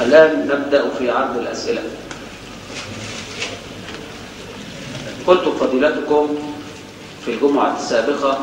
الآن نبدأ في عرض الأسئلة قلت فضيلتكم في الجمعة السابقة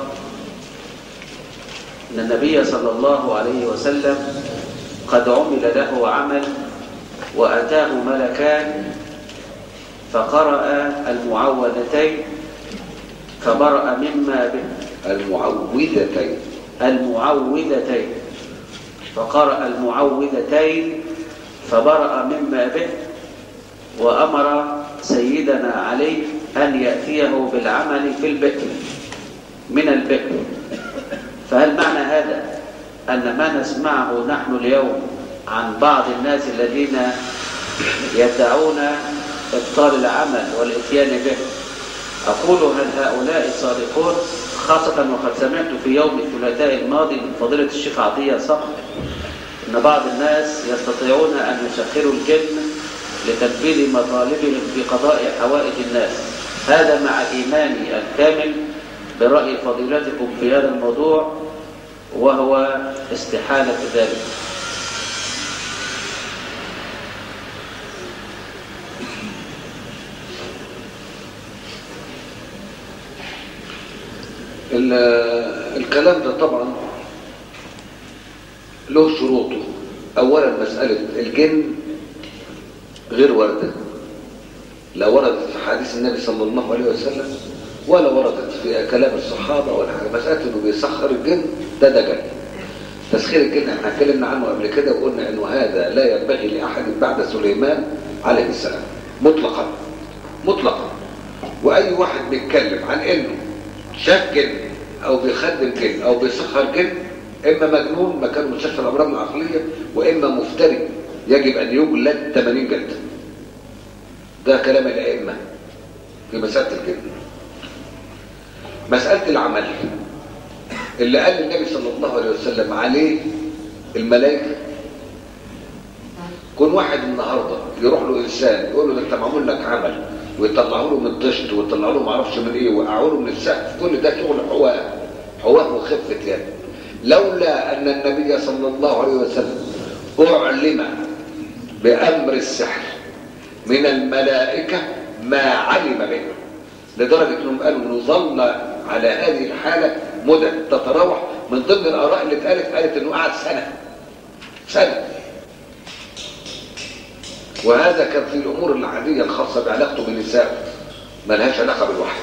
أن النبي صلى الله عليه وسلم قد عمل له عمل وأتاه ملكان فقرأ المعوذتين فبرأ مما به المعوذتين المعوذتين فقرأ المعوذتين فبرأ مما به وأمر سيدنا علي أن يأتيه بالعمل في البئر من البئر فهل معنى هذا أن ما نسمعه نحن اليوم عن بعض الناس الذين يدعون إبطال العمل والإتيان به أقول هل هؤلاء صادقون خاصة وقد سمعت في يوم الثلاثاء الماضي من فضيلة الشيخ عطية صقر أن بعض الناس يستطيعون أن يسخروا الجن لتنفيذ مطالبهم في قضاء حوائج الناس هذا مع إيماني الكامل برأي فضيلتكم في هذا الموضوع وهو استحالة ذلك الكلام ده طبعا له شروطه اولا مسألة الجن غير واردة لا وردت في حديث النبي صلى الله عليه وسلم ولا وردت في كلام الصحابة ولا حاجة مسألة انه بيسخر الجن ده دجل تسخير الجن احنا اتكلمنا عنه قبل كده وقلنا انه هذا لا ينبغي لاحد بعد سليمان عليه السلام مطلقا مطلقا واي واحد بيتكلم عن انه شاف جن او بيخدم جن او بيسخر جن اما مجنون مكان مستشفى الامراض العقليه واما مفتري يجب ان يجلد 80 جلده ده كلام الائمه في مساله الجن مساله العمل اللي قال النبي صلى الله عليه وسلم عليه الملائكه كون واحد النهارده يروح له انسان يقول له ده انت معمول لك عمل ويطلعوا له من طشت ويطلعوا له ما اعرفش من ايه ويقعوا له من السقف كل ده شغل حواه حواه وخفه يد لولا ان النبي صلى الله عليه وسلم اعلم بامر السحر من الملائكه ما علم به لدرجه انهم قالوا نظل على هذه الحاله مدة تتراوح من ضمن الاراء اللي اتقالت قالت انه قعد سنه سنه وهذا كان في الامور العاديه الخاصه بعلاقته بنسائه ملهاش علاقه بالوحي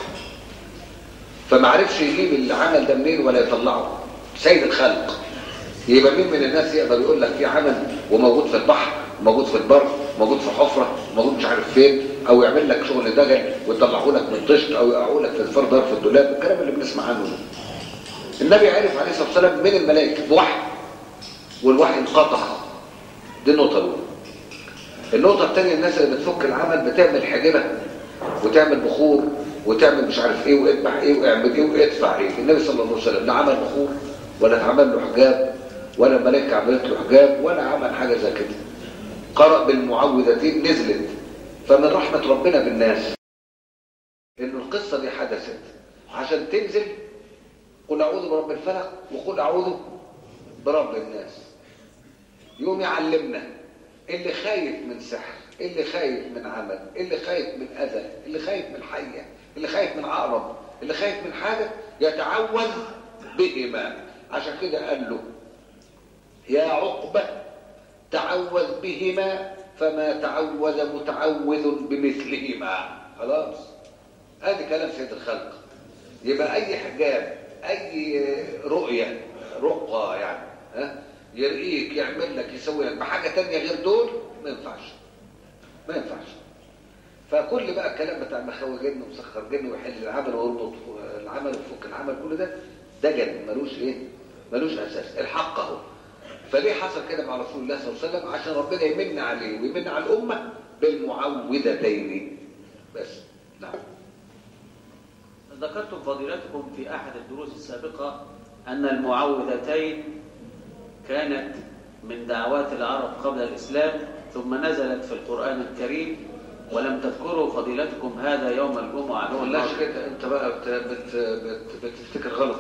فما عرفش يجيب العمل ده منين ولا يطلعه سيد الخلق يبقى مين من الناس يقدر يقول لك في عمل وموجود في البحر موجود في البر موجود في حفره موجود مش عارف فين او يعمل لك شغل دجل ويطلعه لك من طشت او يقعه لك في الفردار في الدولاب الكلام اللي بنسمع عنه ده النبي عرف عليه الصلاه والسلام من الملائكه بوحي والوحي انقطع دي النقطه الاولى النقطة الثانية الناس اللي بتفك العمل بتعمل حجبة وتعمل بخور وتعمل مش عارف ايه واذبح ايه واعمل ايه وادفع ايه النبي صلى الله عليه وسلم لا عمل بخور ولا اتعمل له حجاب ولا الملائكة عملت له حجاب ولا عمل حاجة زي كده قرأ بالمعوذتين نزلت فمن رحمة ربنا بالناس ان القصة دي حدثت عشان تنزل قل اعوذ برب الفلق وقل اعوذ برب الناس يوم يعلمنا اللي خايف من سحر اللي خايف من عمل اللي خايف من اذى اللي خايف من حيه اللي خايف من عقرب اللي خايف من حاجه يتعوذ بهما عشان كده قال له يا عقبه تعوذ بهما فما تعوذ متعوذ بمثلهما خلاص ادي كلام سيد الخلق يبقى اي حجاب اي رؤيه رقى يعني ها يرقيك يعمل لك يسوي لك بحاجه تانية غير دول ما ينفعش ما ينفعش فكل بقى الكلام بتاع مخاوي جن ومسخر جن ويحل العمل ويربط العمل ويفك العمل كل ده ده جن ملوش ايه ملوش اساس الحق اهو فليه حصل كده مع رسول الله صلى الله عليه وسلم عشان ربنا يمن عليه ويمن على الامه بالمعوذتين بس نعم ذكرتم فضيلتكم في أحد الدروس السابقة أن المعوذتين كانت من دعوات العرب قبل الإسلام ثم نزلت في القرآن الكريم ولم تذكروا فضيلتكم هذا يوم الجمعة ما قلناش كده انت بقى بت بت بت بتفتكر غلط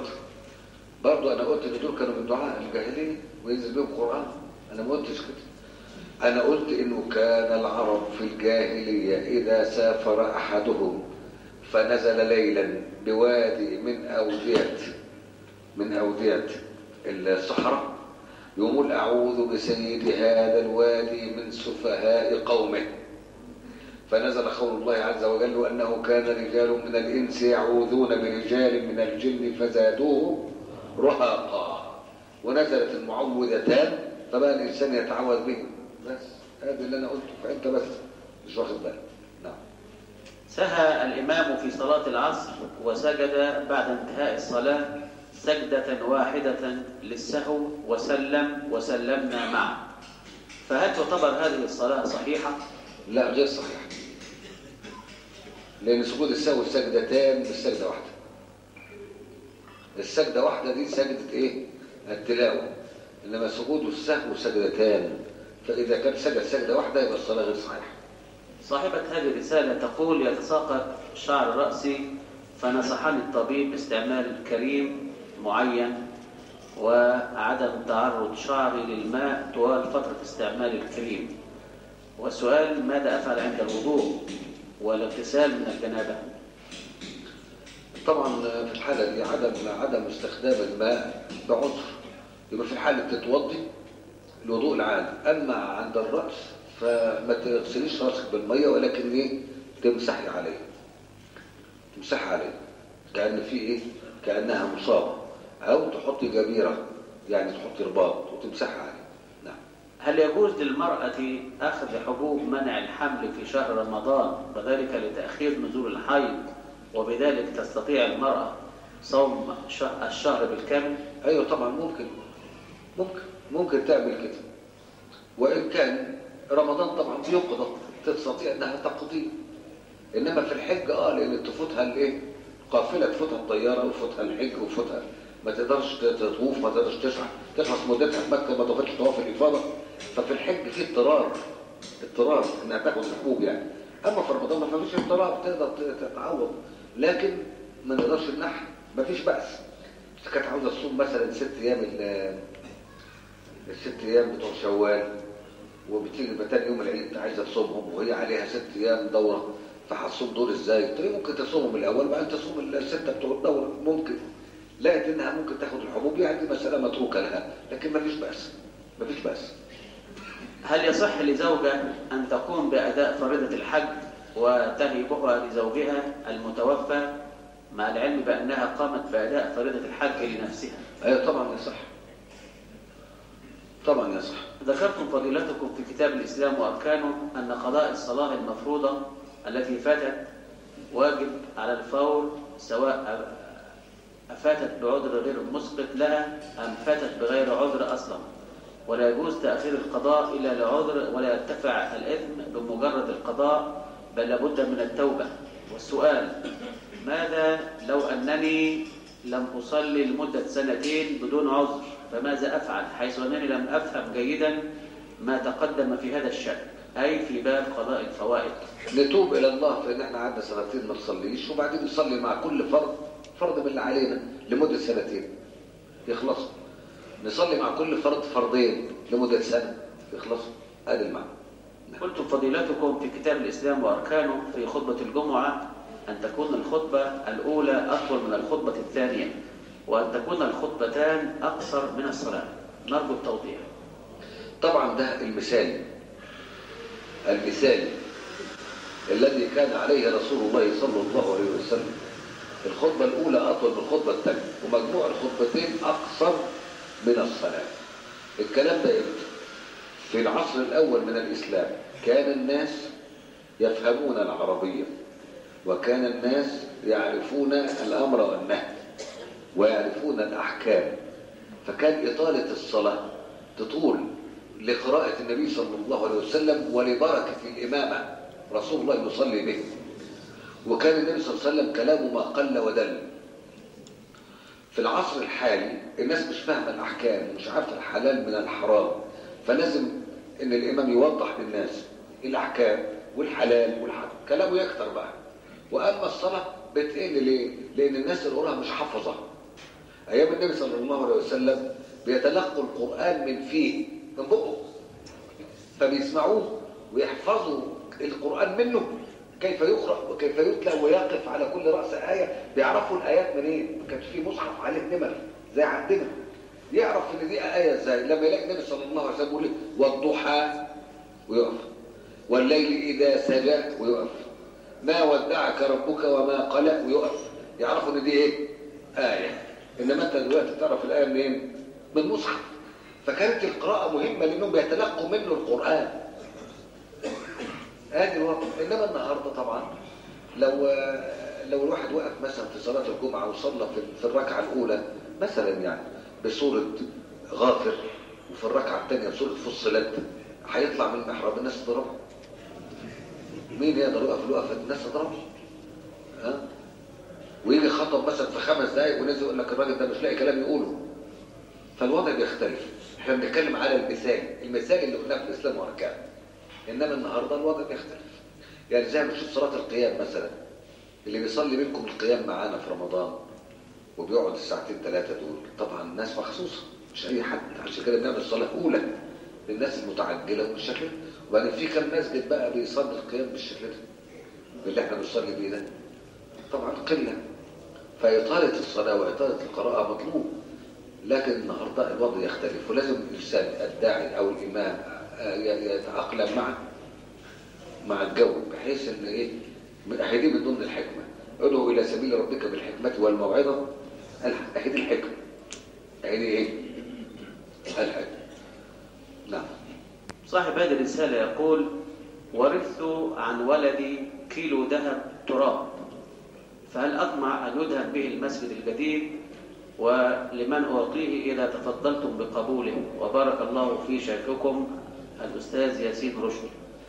برضو انا قلت ان دول كانوا من دعاء الجاهليه وينزل بيهم قران انا ما قلتش كده أنا قلت إنه كان العرب في الجاهلية إذا سافر أحدهم فنزل ليلا بوادي من أودية من أودية الصحراء يقول أعوذ بسيد هذا الوادي من سفهاء قومه فنزل قول الله عز وجل وأنه كان رجال من الإنس يعوذون برجال من الجن فزادوه رهقا ونزلت المعوذتان فبقى الإنسان يتعوذ به بس هذا اللي أنا قلته فأنت بس مش واخد بالك نعم سهى الإمام في صلاة العصر وسجد بعد انتهاء الصلاة سجدة واحدة للسهو وسلم وسلمنا معه فهل تعتبر هذه الصلاة صحيحة؟ لا غير صحيح لأن سجود السهو سجدتان مش سجدة واحدة السجدة واحدة دي سجدة إيه؟ التلاوة إنما سجود السهو سجدتان فإذا كان سجد سجدة واحدة يبقى الصلاة غير صحيحة صاحبة هذه الرسالة تقول يتساقط شعر رأسي فنصحني الطبيب باستعمال كريم معين وعدم تعرض شعري للماء طوال فترة استعمال الكريم والسؤال ماذا أفعل عند الوضوء والاغتسال من الجنابة طبعا في الحالة دي عدم عدم استخدام الماء بعذر يبقى في الحالة تتوضي الوضوء العادي أما عند الرأس فما تغسليش راسك بالمية ولكن ايه تمسحي عليه تمسحي عليه كأن في ايه كأنها مصابة أو تحطي جبيرة يعني تحطي رباط وتمسحي عليه نعم هل يجوز للمرأة أخذ حبوب منع الحمل في شهر رمضان وذلك لتأخير نزول الحيض وبذلك تستطيع المرأة صوم شه- الشهر بالكامل أيوة طبعا ممكن ممكن ممكن تعمل كده وإن كان رمضان طبعا بيقضى تستطيع أنها تقضيه إنما في الحج آه لأن تفوتها الإيه قافلة تفوتها الطيارة وفوتها الحج وفوتها ما تقدرش تطوف ما تقدرش تسعى تخلص مدتها في مكة ما تاخدش طواف الإفاضة ففي الحج في اضطرار اضطرار إنها تاخد الحبوب يعني أما في رمضان ما فيش اضطرار تقدر تتعوض لكن ما نقدرش ننحي ما فيش بأس بس كانت عاوزة تصوم مثلا ست أيام ال- الست أيام بتوع شوال وبتيجي يبقى تاني يوم العيد عايزة تصومهم وهي عليها ست أيام دورة فهتصوم دول ازاي؟ قلت له ممكن تصومهم الأول وبعدين تصوم الستة بتوع الدورة ممكن لقيت إنها ممكن تاخد الحبوب يعني دي مسألة متروكة لها لكن ما فيش بأس ما فيش بأس هل يصح لزوجة أن تقوم بأداء فريضة الحج وتهبها لزوجها المتوفى مع العلم بأنها قامت بأداء فريضة الحج لنفسها أيوة طبعا يصح طبعا يصح ذكرتم فضيلتكم في كتاب الإسلام وأركانه أن قضاء الصلاة المفروضة التي فاتت واجب على الفور سواء أفاتت بعذر غير مسقط لها أم فاتت بغير عذر أصلا ولا يجوز تأخير القضاء إلى لعذر ولا يرتفع الإثم بمجرد القضاء بل لابد من التوبة والسؤال ماذا لو أنني لم أصلي لمدة سنتين بدون عذر فماذا أفعل حيث أنني لم أفهم جيدا ما تقدم في هذا الشأن أي في باب قضاء الفوائد نتوب إلى الله في إن إحنا قعدنا سنتين ما نصليش وبعدين نصلي مع كل فرض فرض من اللي علينا لمدة سنتين يخلصوا نصلي مع كل فرض فرضين لمدة سنة يخلصوا هذا المعنى قلت فضيلتكم في كتاب الإسلام وأركانه في خطبة الجمعة أن تكون الخطبة الأولى أطول من الخطبة الثانية وأن تكون الخطبتان أقصر من الصلاة نرجو التوضيح طبعا ده المثالي المثالي الذي كان عليه رسول الله صلى الله عليه وسلم الخطبة الأولى أطول من الخطبة الثانية ومجموع الخطبتين أقصر من الصلاة الكلام ده إمتى؟ في العصر الأول من الإسلام كان الناس يفهمون العربية وكان الناس يعرفون الأمر والنهي ويعرفون الأحكام فكان إطالة الصلاة تطول لقراءة النبي صلى الله عليه وسلم ولبركة الإمامة رسول الله يصلي به وكان النبي صلى الله عليه وسلم كلامه ما قل ودل في العصر الحالي الناس مش فاهمة الأحكام ومش عارفة الحلال من الحرام فلازم ان الامام يوضح للناس الاحكام والحلال والحرام كلامه يكتر بقى واما الصلاه بتقل ليه لان الناس اللي وراها مش حافظه ايام النبي صلى الله عليه وسلم بيتلقوا القران من فيه من بقه فبيسمعوه ويحفظوا القرآن منه كيف يقرأ وكيف يتلى ويقف على كل رأس آية بيعرفوا الآيات منين ما كانش في مصحف عليه نمر زي عندنا يعرف ان دي آية ازاي لما يلاقي النبي صلى الله عليه وسلم يقول إيه؟ والضحى ويقف والليل إذا سجى ويقف ما ودعك ربك وما قلق ويقف يعرفوا ان دي ايه آية انما انت دلوقتي تعرف الآية منين من مصحف فكانت القراءة مهمة لانهم بيتلقوا منه القرآن ادي الوضع انما النهارده طبعا لو لو الواحد وقف مثلا في صلاه الجمعه وصلى في في الركعه الاولى مثلا يعني بسوره غافر وفي الركعه الثانيه بسوره فصلت هيطلع من المحراب الناس تضربه مين يقدر يقف الوقفه الناس تضربه ها ويجي خطب مثلا في خمس دقايق ونزل يقول لك الراجل ده مش لاقي كلام يقوله فالوضع بيختلف احنا بنتكلم على المثال المثال اللي قلناه في الاسلام واركانه انما النهارده الوضع بيختلف يعني زي ما تشوف صلاه القيام مثلا اللي بيصلي منكم القيام معانا في رمضان وبيقعد الساعتين ثلاثه دول طبعا ناس مخصوصه مش اي حد عشان كده بنعمل صلاه اولى للناس المتعجله وبالشكل ده وبعدين في كم مسجد بقى بيصلي القيام بالشكل ده باللي احنا بنصلي بيه ده طبعا قله فاطاله الصلاه واطاله القراءه مطلوب لكن النهارده الوضع يختلف ولازم الانسان الداعي او الامام يتأقلم مع مع الجو بحيث ان ايه هي دي من ضمن الحكمه ادعو الى سبيل ربك بالحكمه والموعظه اهي دي الحكمه اهي دي ايه الحكمه نعم صاحب هذه الرسالة يقول ورثت عن ولدي كيلو ذهب تراب فهل أطمع أن يذهب به المسجد الجديد ولمن أعطيه إذا تفضلتم بقبوله وبارك الله في شيخكم الأستاذ ياسين رشدي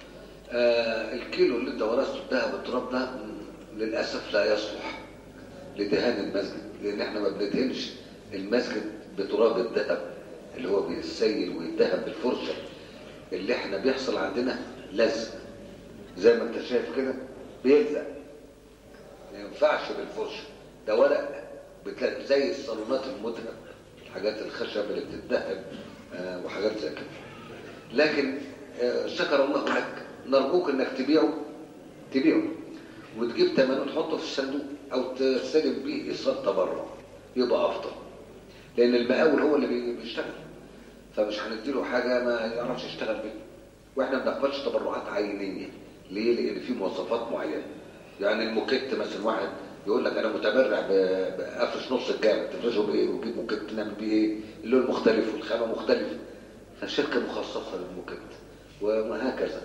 آه الكيلو اللي انت ورثته الذهب التراب ده للاسف لا يصلح لدهان المسجد لان احنا ما بندهنش المسجد بتراب الذهب اللي هو بيتسيل ويتذهب بالفرشه اللي احنا بيحصل عندنا لزق زي ما انت شايف كده بيلزق ما ينفعش بالفرشه ده ورق بتلاقي زي الصالونات المذهب الحاجات الخشب اللي بتتذهب آه وحاجات زي كده لكن آه شكر الله لك نرجوك انك تبيعه تبيعه وتجيب ثمنه وتحطه في الصندوق او تستلم بيه ايصال تبرع يبقى افضل لان المقاول هو اللي بيشتغل فمش هنديله حاجه ما يعرفش يشتغل بيها واحنا ما بنقبلش تبرعات عينيه ليه لان في مواصفات معينه يعني الموكيت مثلا واحد يقول لك انا متبرع بقفش نص الجامع تفرشه بايه وتجيب موكيت نعمل بيه ايه اللون مختلف والخامه مختلفه فالشركه مخصصه للموكيت وهكذا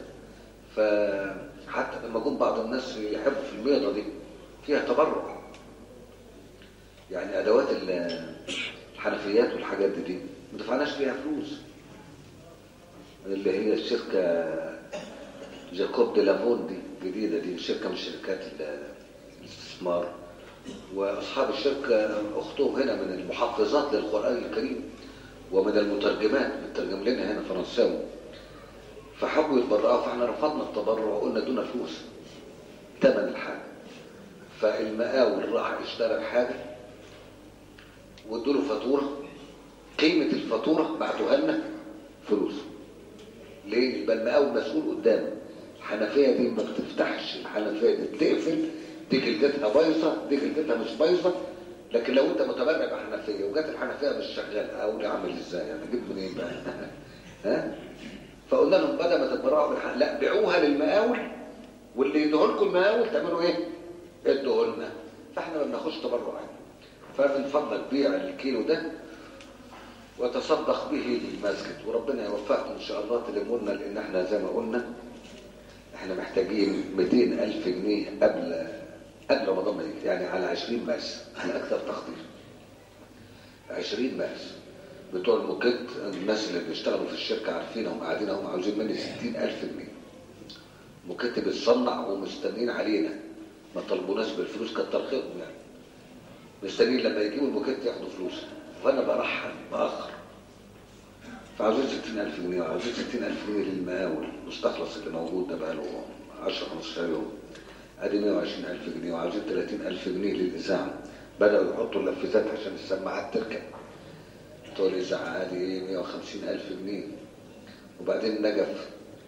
فحتى لما جم بعض الناس يحبوا في البيضة دي فيها تبرع يعني أدوات الحنفيات والحاجات دي, دي ما دفعناش فيها فلوس اللي هي الشركة جاكوب دي لافون دي جديدة دي شركة من شركات الاستثمار وأصحاب الشركة أختهم هنا من المحفظات للقرآن الكريم ومن المترجمات بترجم لنا هنا فرنساوي فحبوا يتبرعوا فاحنا رفضنا التبرع وقلنا دون فلوس ثمن الحاجة فالمقاول راح اشترى الحاجة وادوله فاتورة قيمة الفاتورة بعتوها لنا فلوس ليه؟ يبقى المقاول مسؤول قدامه الحنفية دي ما بتفتحش الحنفية دي بتقفل دي جلدتها بايظة دي جلدتها مش بايظة لكن لو انت متبرع بحنفية وجات الحنفية مش شغالة اقول اعمل ازاي يعني اجيب منين بقى ها فقلنا لهم بدل ما تتبرعوا بالحق لا بيعوها للمقاول واللي يديه لكم المقاول تعملوا ايه ادوه لنا فاحنا ما بناخدش تبرع فمن فضلك بيع الكيلو ده وتصدق به للمسجد وربنا يوفقكم ان شاء الله تلموا لنا لان احنا زي ما قلنا احنا محتاجين 200 الف جنيه قبل قبل رمضان ما يجي يعني على 20 ماس على اكثر تقدير 20 ماس بتوع الموكيت الناس اللي بيشتغلوا في الشركة عارفينهم قاعدين هم عاوزين مني 60000 جنيه موكيت بيتصنع ومستنين علينا ما طلبوناش بالفلوس كتر خيرهم يعني مستنيين لما يجيبوا الموكيت ياخدوا فلوس فانا برحل باخر فعاوزين 60000 جنيه وعاوزين 60000 جنيه للمقاول المستخلص اللي موجود ده بقى له 10 15 يوم ادي 120000 جنيه وعاوزين 30000 جنيه للاذاعه بداوا يحطوا اللفزات عشان السماعات تركب بتوع الإذاعة دي 150 ألف جنيه وبعدين نجف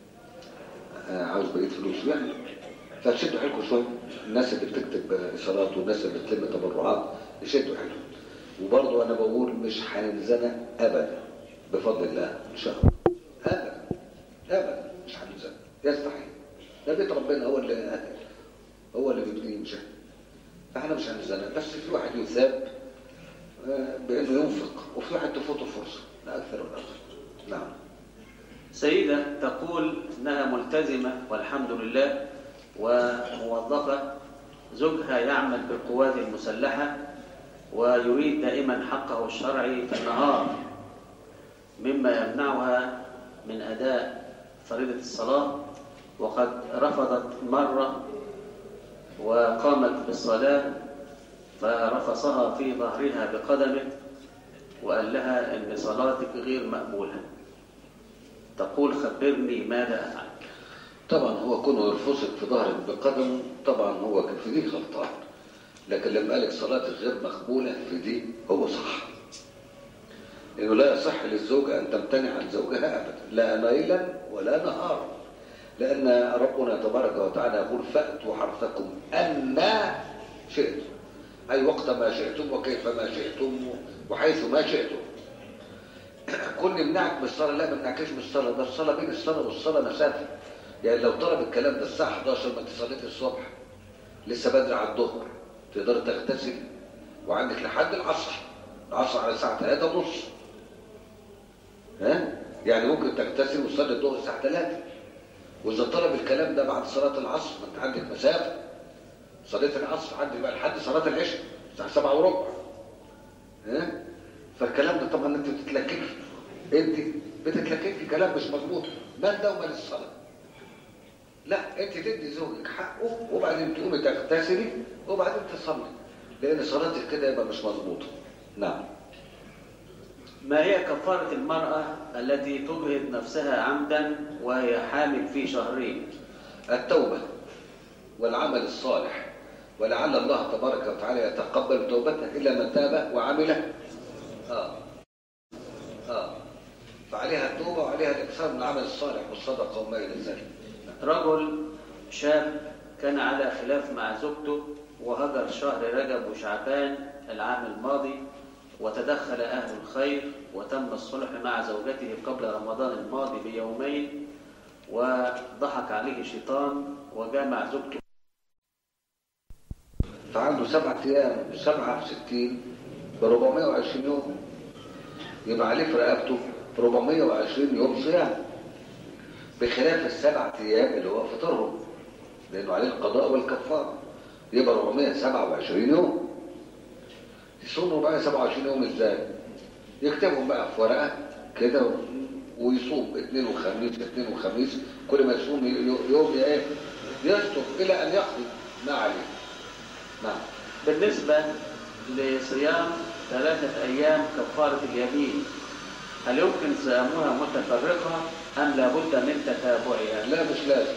آه، عاوز بقيه فلوس يعني فشدوا حيلكم شويه الناس اللي بتكتب ايصالات والناس اللي بتلم تبرعات يشدوا حيلهم وبرضه انا بقول مش هننزنى ابدا بفضل الله ان شاء الله ابدا ابدا مش هننزنى يستحيل ده بيت ربنا هو اللي هو اللي بيبنيه مش احنا فاحنا مش هننزنى بس في واحد يثاب آه، بانه ينفق وفي واحد تفوته فرصه لا اكثر ولا اقل نعم سيدة تقول إنها ملتزمة والحمد لله وموظفة زوجها يعمل بالقوات المسلحة ويريد دائما حقه الشرعي في النهار مما يمنعها من أداء فريضة الصلاة وقد رفضت مرة وقامت بالصلاة فرفصها في ظهرها بقدمه وقال لها إن صلاتك غير مقبولة تقول خبرني ماذا أفعل طبعا هو كونه يرفسك في ظهرك بقدمه طبعا هو كان في دي غلطان لكن لما قالك صلاتك غير مقبولة في دي هو صح لأنه لا يصح للزوجة أن تمتنع عن زوجها أبدا لا ليلا ولا نهارا لأن ربنا تبارك وتعالى يقول فأتوا حرثكم أن شئتم أي وقت ما شئتم وكيف ما شئتم وحيث ما شئتم كل يمنعك من الصلاة لا ما يمنعكش من الصلاة ده الصلاة بين الصلاة والصلاة مسافة يعني لو طلب الكلام ده الساعة 11 ما انت صليت الصبح لسه بدري على الظهر تقدر تغتسل وعندك لحد العصر العصر على الساعة 3 ونص ها يعني ممكن تغتسل وتصلي الظهر الساعة 3 وإذا طلب الكلام ده بعد صلاة العصر ما انت عندك مسافة صليت العصر عندك بقى لحد صلاة العشاء الساعة 7 وربع ها فالكلام ده طبعا انت بتتلككي انت بتتلككي كلام مش مظبوط مال ده ومال الصلاه لا انت تدي زوجك حقه وبعدين تقومي تغتسلي وبعدين تصلي لان صلاتك كده يبقى مش مظبوطه نعم ما هي كفارة المرأة التي تجهد نفسها عمدا وهي حامل في شهرين التوبه والعمل الصالح ولعل الله تبارك وتعالى يتقبل توبتها الا من تاب وعمل اه اه فعليها التوبه وعليها الاكثار من العمل الصالح والصدقه وما الى ذلك رجل شاب كان على خلاف مع زوجته وهجر شهر رجب وشعبان العام الماضي وتدخل أهل الخير وتم الصلح مع زوجته قبل رمضان الماضي بيومين وضحك عليه شيطان وجامع زوجته فعنده سبعة أيام سبعة في ستين ب 420 يوم يبقى عليه في رقبته 420 يوم صيام بخلاف السبعة أيام اللي هو فطرهم لأنه عليه القضاء والكفارة يبقى 427 يوم يصوم 427 يوم ازاي؟ يكتبهم بقى في ورقة كده ويصوم اثنين وخميس اثنين وخميس كل ما يصوم ي- يوم يا ايه؟ يسلك إلى أن يقضي ما عليه نعم بالنسبة لصيام ثلاثة أيام كفارة اليمين هل يمكن صيامها متفرقة أم لابد من تتابعها؟ لا مش لازم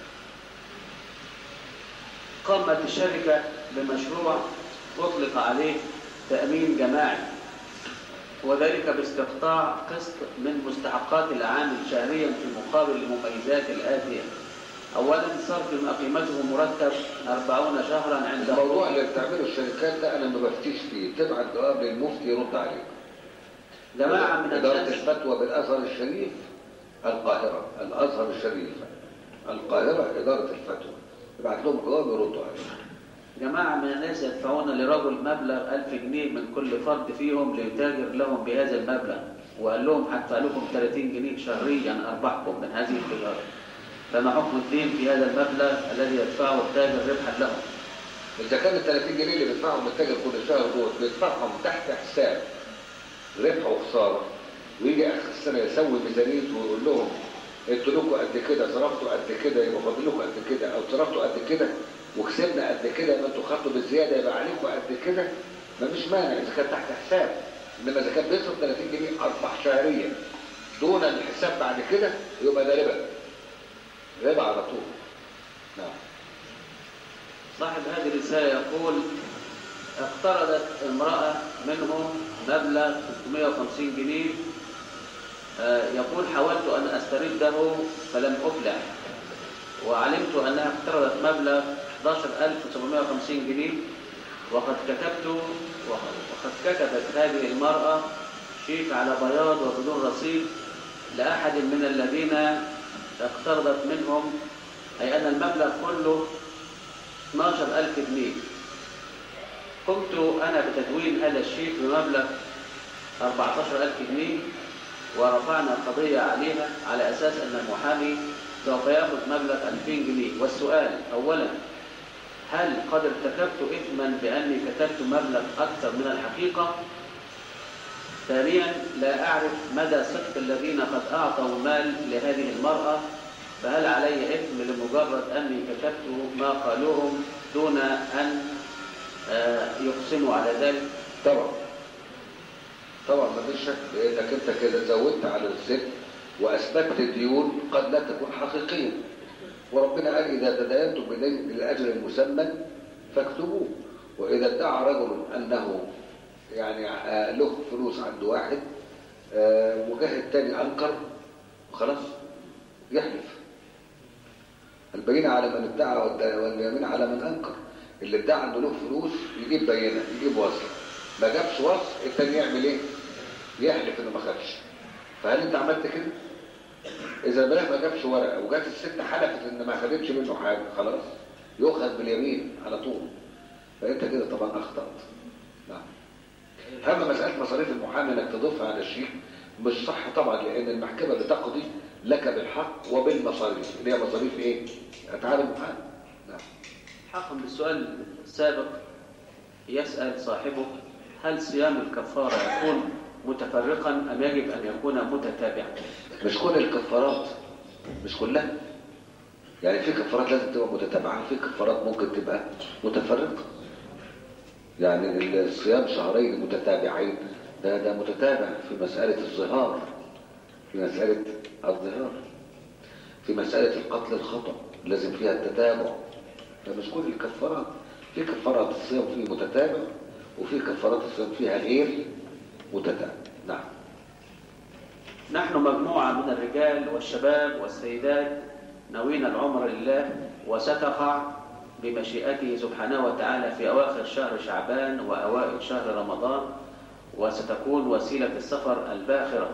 قامت الشركة بمشروع أطلق عليه تأمين جماعي وذلك باستقطاع قسط من مستحقات العامل شهريا في مقابل المميزات الآتية أولا صرف ما قيمته مرتب 40 شهرا عند الموضوع اللي بتعمله الشركات ده انا ما بفتيش فيه تبعت جواب للمفتي يرد عليك جماعة من إدارة الناس الفتوى بالأزهر الشريف القاهرة الأزهر الشريف القاهرة إدارة الفتوى يبعت لهم جواب يردوا عليه جماعة من الناس يدفعون لرجل مبلغ 1000 جنيه من كل فرد فيهم ليتاجر لهم بهذا المبلغ وقال لهم هدفع لكم 30 جنيه شهريا أرباحكم من هذه التجارة فما حكم الدين في هذا المبلغ الذي يدفعه التاجر ربحا لهم إذا كان ال 30 جنيه اللي بيدفعهم التاجر كل شهر دول بيدفعهم تحت حساب ربح وخسارة ويجي آخر السنة يسوي ميزانيته ويقول لهم انتوا لكم قد كده صرفتوا قد كده يبقى فاضل لكم قد كده أو صرفتوا قد كده وكسبنا قد كده يبقى انتوا خدتوا بالزيادة يبقى عليكم قد كده مفيش مانع إذا كان تحت حساب إنما إذا كان بيصرف 30 جنيه أرباح شهريا دون الحساب بعد كده يبقى ده ربا ربا على طول نعم صاحب هذه الرسالة يقول اقترضت امرأة منهم مبلغ 350 جنيه آه، يقول حاولت أن أسترده فلم أفلح وعلمت أنها اقترضت مبلغ 11750 جنيه وقد كتبت وقد كتبت هذه المرأة شيك على بياض وبدون رصيد لأحد من الذين اقترضت منهم أي أن المبلغ كله 12000 جنيه قمت أنا بتدوين هذا الشيك بمبلغ 14000 جنيه ورفعنا قضية عليها على أساس أن المحامي سوف يأخذ مبلغ 2000 جنيه والسؤال أولا هل قد ارتكبت إثما بأني كتبت مبلغ أكثر من الحقيقة ثانيا لا أعرف مدى صدق الذين قد أعطوا مال لهذه المرأة فهل علي إثم لمجرد أني كتبت ما قالوهم دون أن يقسموا على ذلك طبعا طبعا ما فيش شك لانك انت كده زودت على الست واثبتت ديون قد لا تكون حقيقيه وربنا قال اذا تداينتم بدين بالاجر المسمى فاكتبوه واذا ادعى رجل انه يعني له فلوس عند واحد وجه التاني انكر خلاص يحلف البينه على من ادعى واليمين على من انكر اللي ادعى انه له فلوس يجيب بينه يجيب وصف ما جابش وصف التاني يعمل ايه يحلف انه ما خدش فهل انت عملت كده اذا البلاغ ما جابش ورقه وجات الست حلفت ان ما خدتش منه حاجه خلاص يؤخذ باليمين على طول فانت كده طبعا اخطات نعم اما مساله مصاريف المحامي انك تضيفها على الشيك مش صح طبعا لان المحكمه بتقضي لك بالحق وبالمصاريف اللي هي مصاريف ايه اتعاب المحامي نعم حقا بالسؤال السابق يسأل صاحبه هل صيام الكفارة يكون متفرقا أم يجب أن يكون متتابعا مش كل الكفارات مش كلها يعني في كفارات لازم تبقى متتابعة في كفارات ممكن تبقى متفرقة يعني الصيام شهرين متتابعين ده ده متتابع في مسألة الظهار في مسألة الظهار في مسألة القتل الخطأ لازم فيها التتابع فمش كل الكفارات في كفارات الصيام فيه متتابع وفي كفارات الصيام فيها غير متتابع نعم نحن مجموعة من الرجال والشباب والسيدات نوينا العمر لله وستقع بمشيئته سبحانه وتعالى في أواخر شهر شعبان وأوائل شهر رمضان وستكون وسيلة السفر الباخرة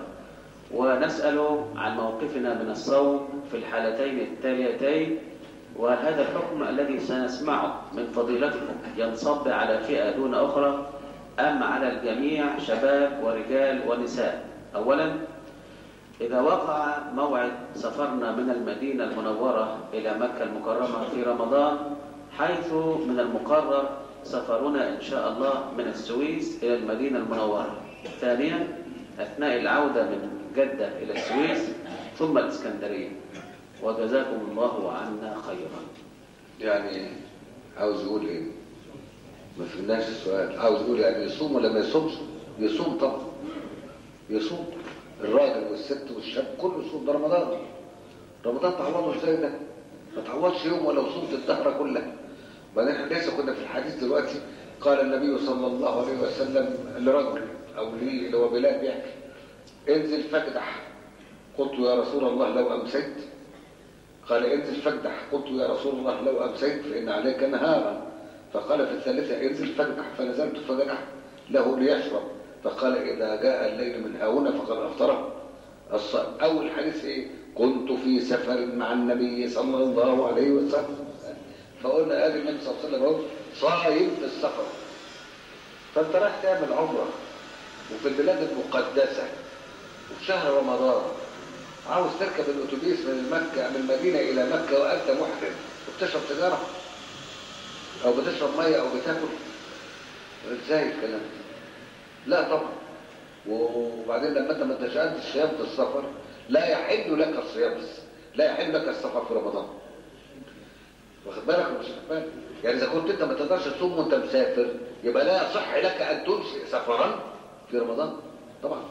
ونسأل عن موقفنا من الصوم في الحالتين التاليتين وهذا الحكم الذي سنسمعه من فضيلتكم ينصب على فئة دون أخرى أم على الجميع شباب ورجال ونساء أولا إذا وقع موعد سفرنا من المدينة المنورة إلى مكة المكرمة في رمضان حيث من المقرر سفرنا إن شاء الله من السويس إلى المدينة المنورة ثانيا أثناء العودة من جدة إلى السويس ثم الإسكندرية وجزاكم الله عنا خيرا يعني عاوز يقول ايه ما فهمناش السؤال عاوز يقول يعني يصوم ولا ما يصومش يصوم طبعا يصوم الراجل والست والشاب كله يصوم ده رمضان رمضان تعوضه ازاي ده ما تعوضش يوم ولو صمت الدهر كلها بعدين احنا لسه كنا في الحديث دلوقتي قال النبي صلى الله عليه وسلم لرجل او لي اللي هو بلال بيحكي انزل فاكدح قلت يا رسول الله لو امسيت قال انزل فاكدح قلت يا رسول الله لو امسيت فان عليك نهارا فقال في الثالثه انزل فاكدح فنزلت فكدح له ليشرب فقال اذا جاء الليل من هاهنا فقد افطره الصائم اول حديث ايه كنت في سفر مع النبي صلى الله عليه وسلم فقلنا قال النبي صلى الله عليه وسلم اهو صايم في السفر فانت رايح تعمل عمره وفي البلاد المقدسه وفي شهر رمضان عاوز تركب الاتوبيس من مكه من المدينه الى مكه وانت محرم وبتشرب سيجاره او بتشرب ميه او بتاكل ازاي الكلام ده لا طبعا وبعدين لما انت ما انتش قد الصيام في السفر لا يحل لك الصيام لا يحل لك السفر في رمضان واخد بالك ولا مش واخد بالك يعني اذا كنت انت ما تقدرش تصوم وانت مسافر يبقى لا يصح لك ان تنشئ سفرا في رمضان طبعا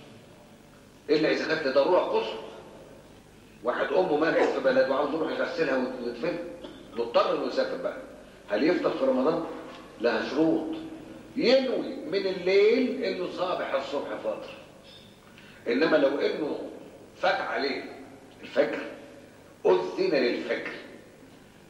الا اذا كانت ضروره قصوى واحد امه ماتت في بلد وعاوز يروح يغسلها ويدفنها مضطر انه يسافر بقى هل يفطر في رمضان لها شروط ينوي من الليل انه صابح الصبح فاطر انما لو انه فات عليه الفجر اذن للفجر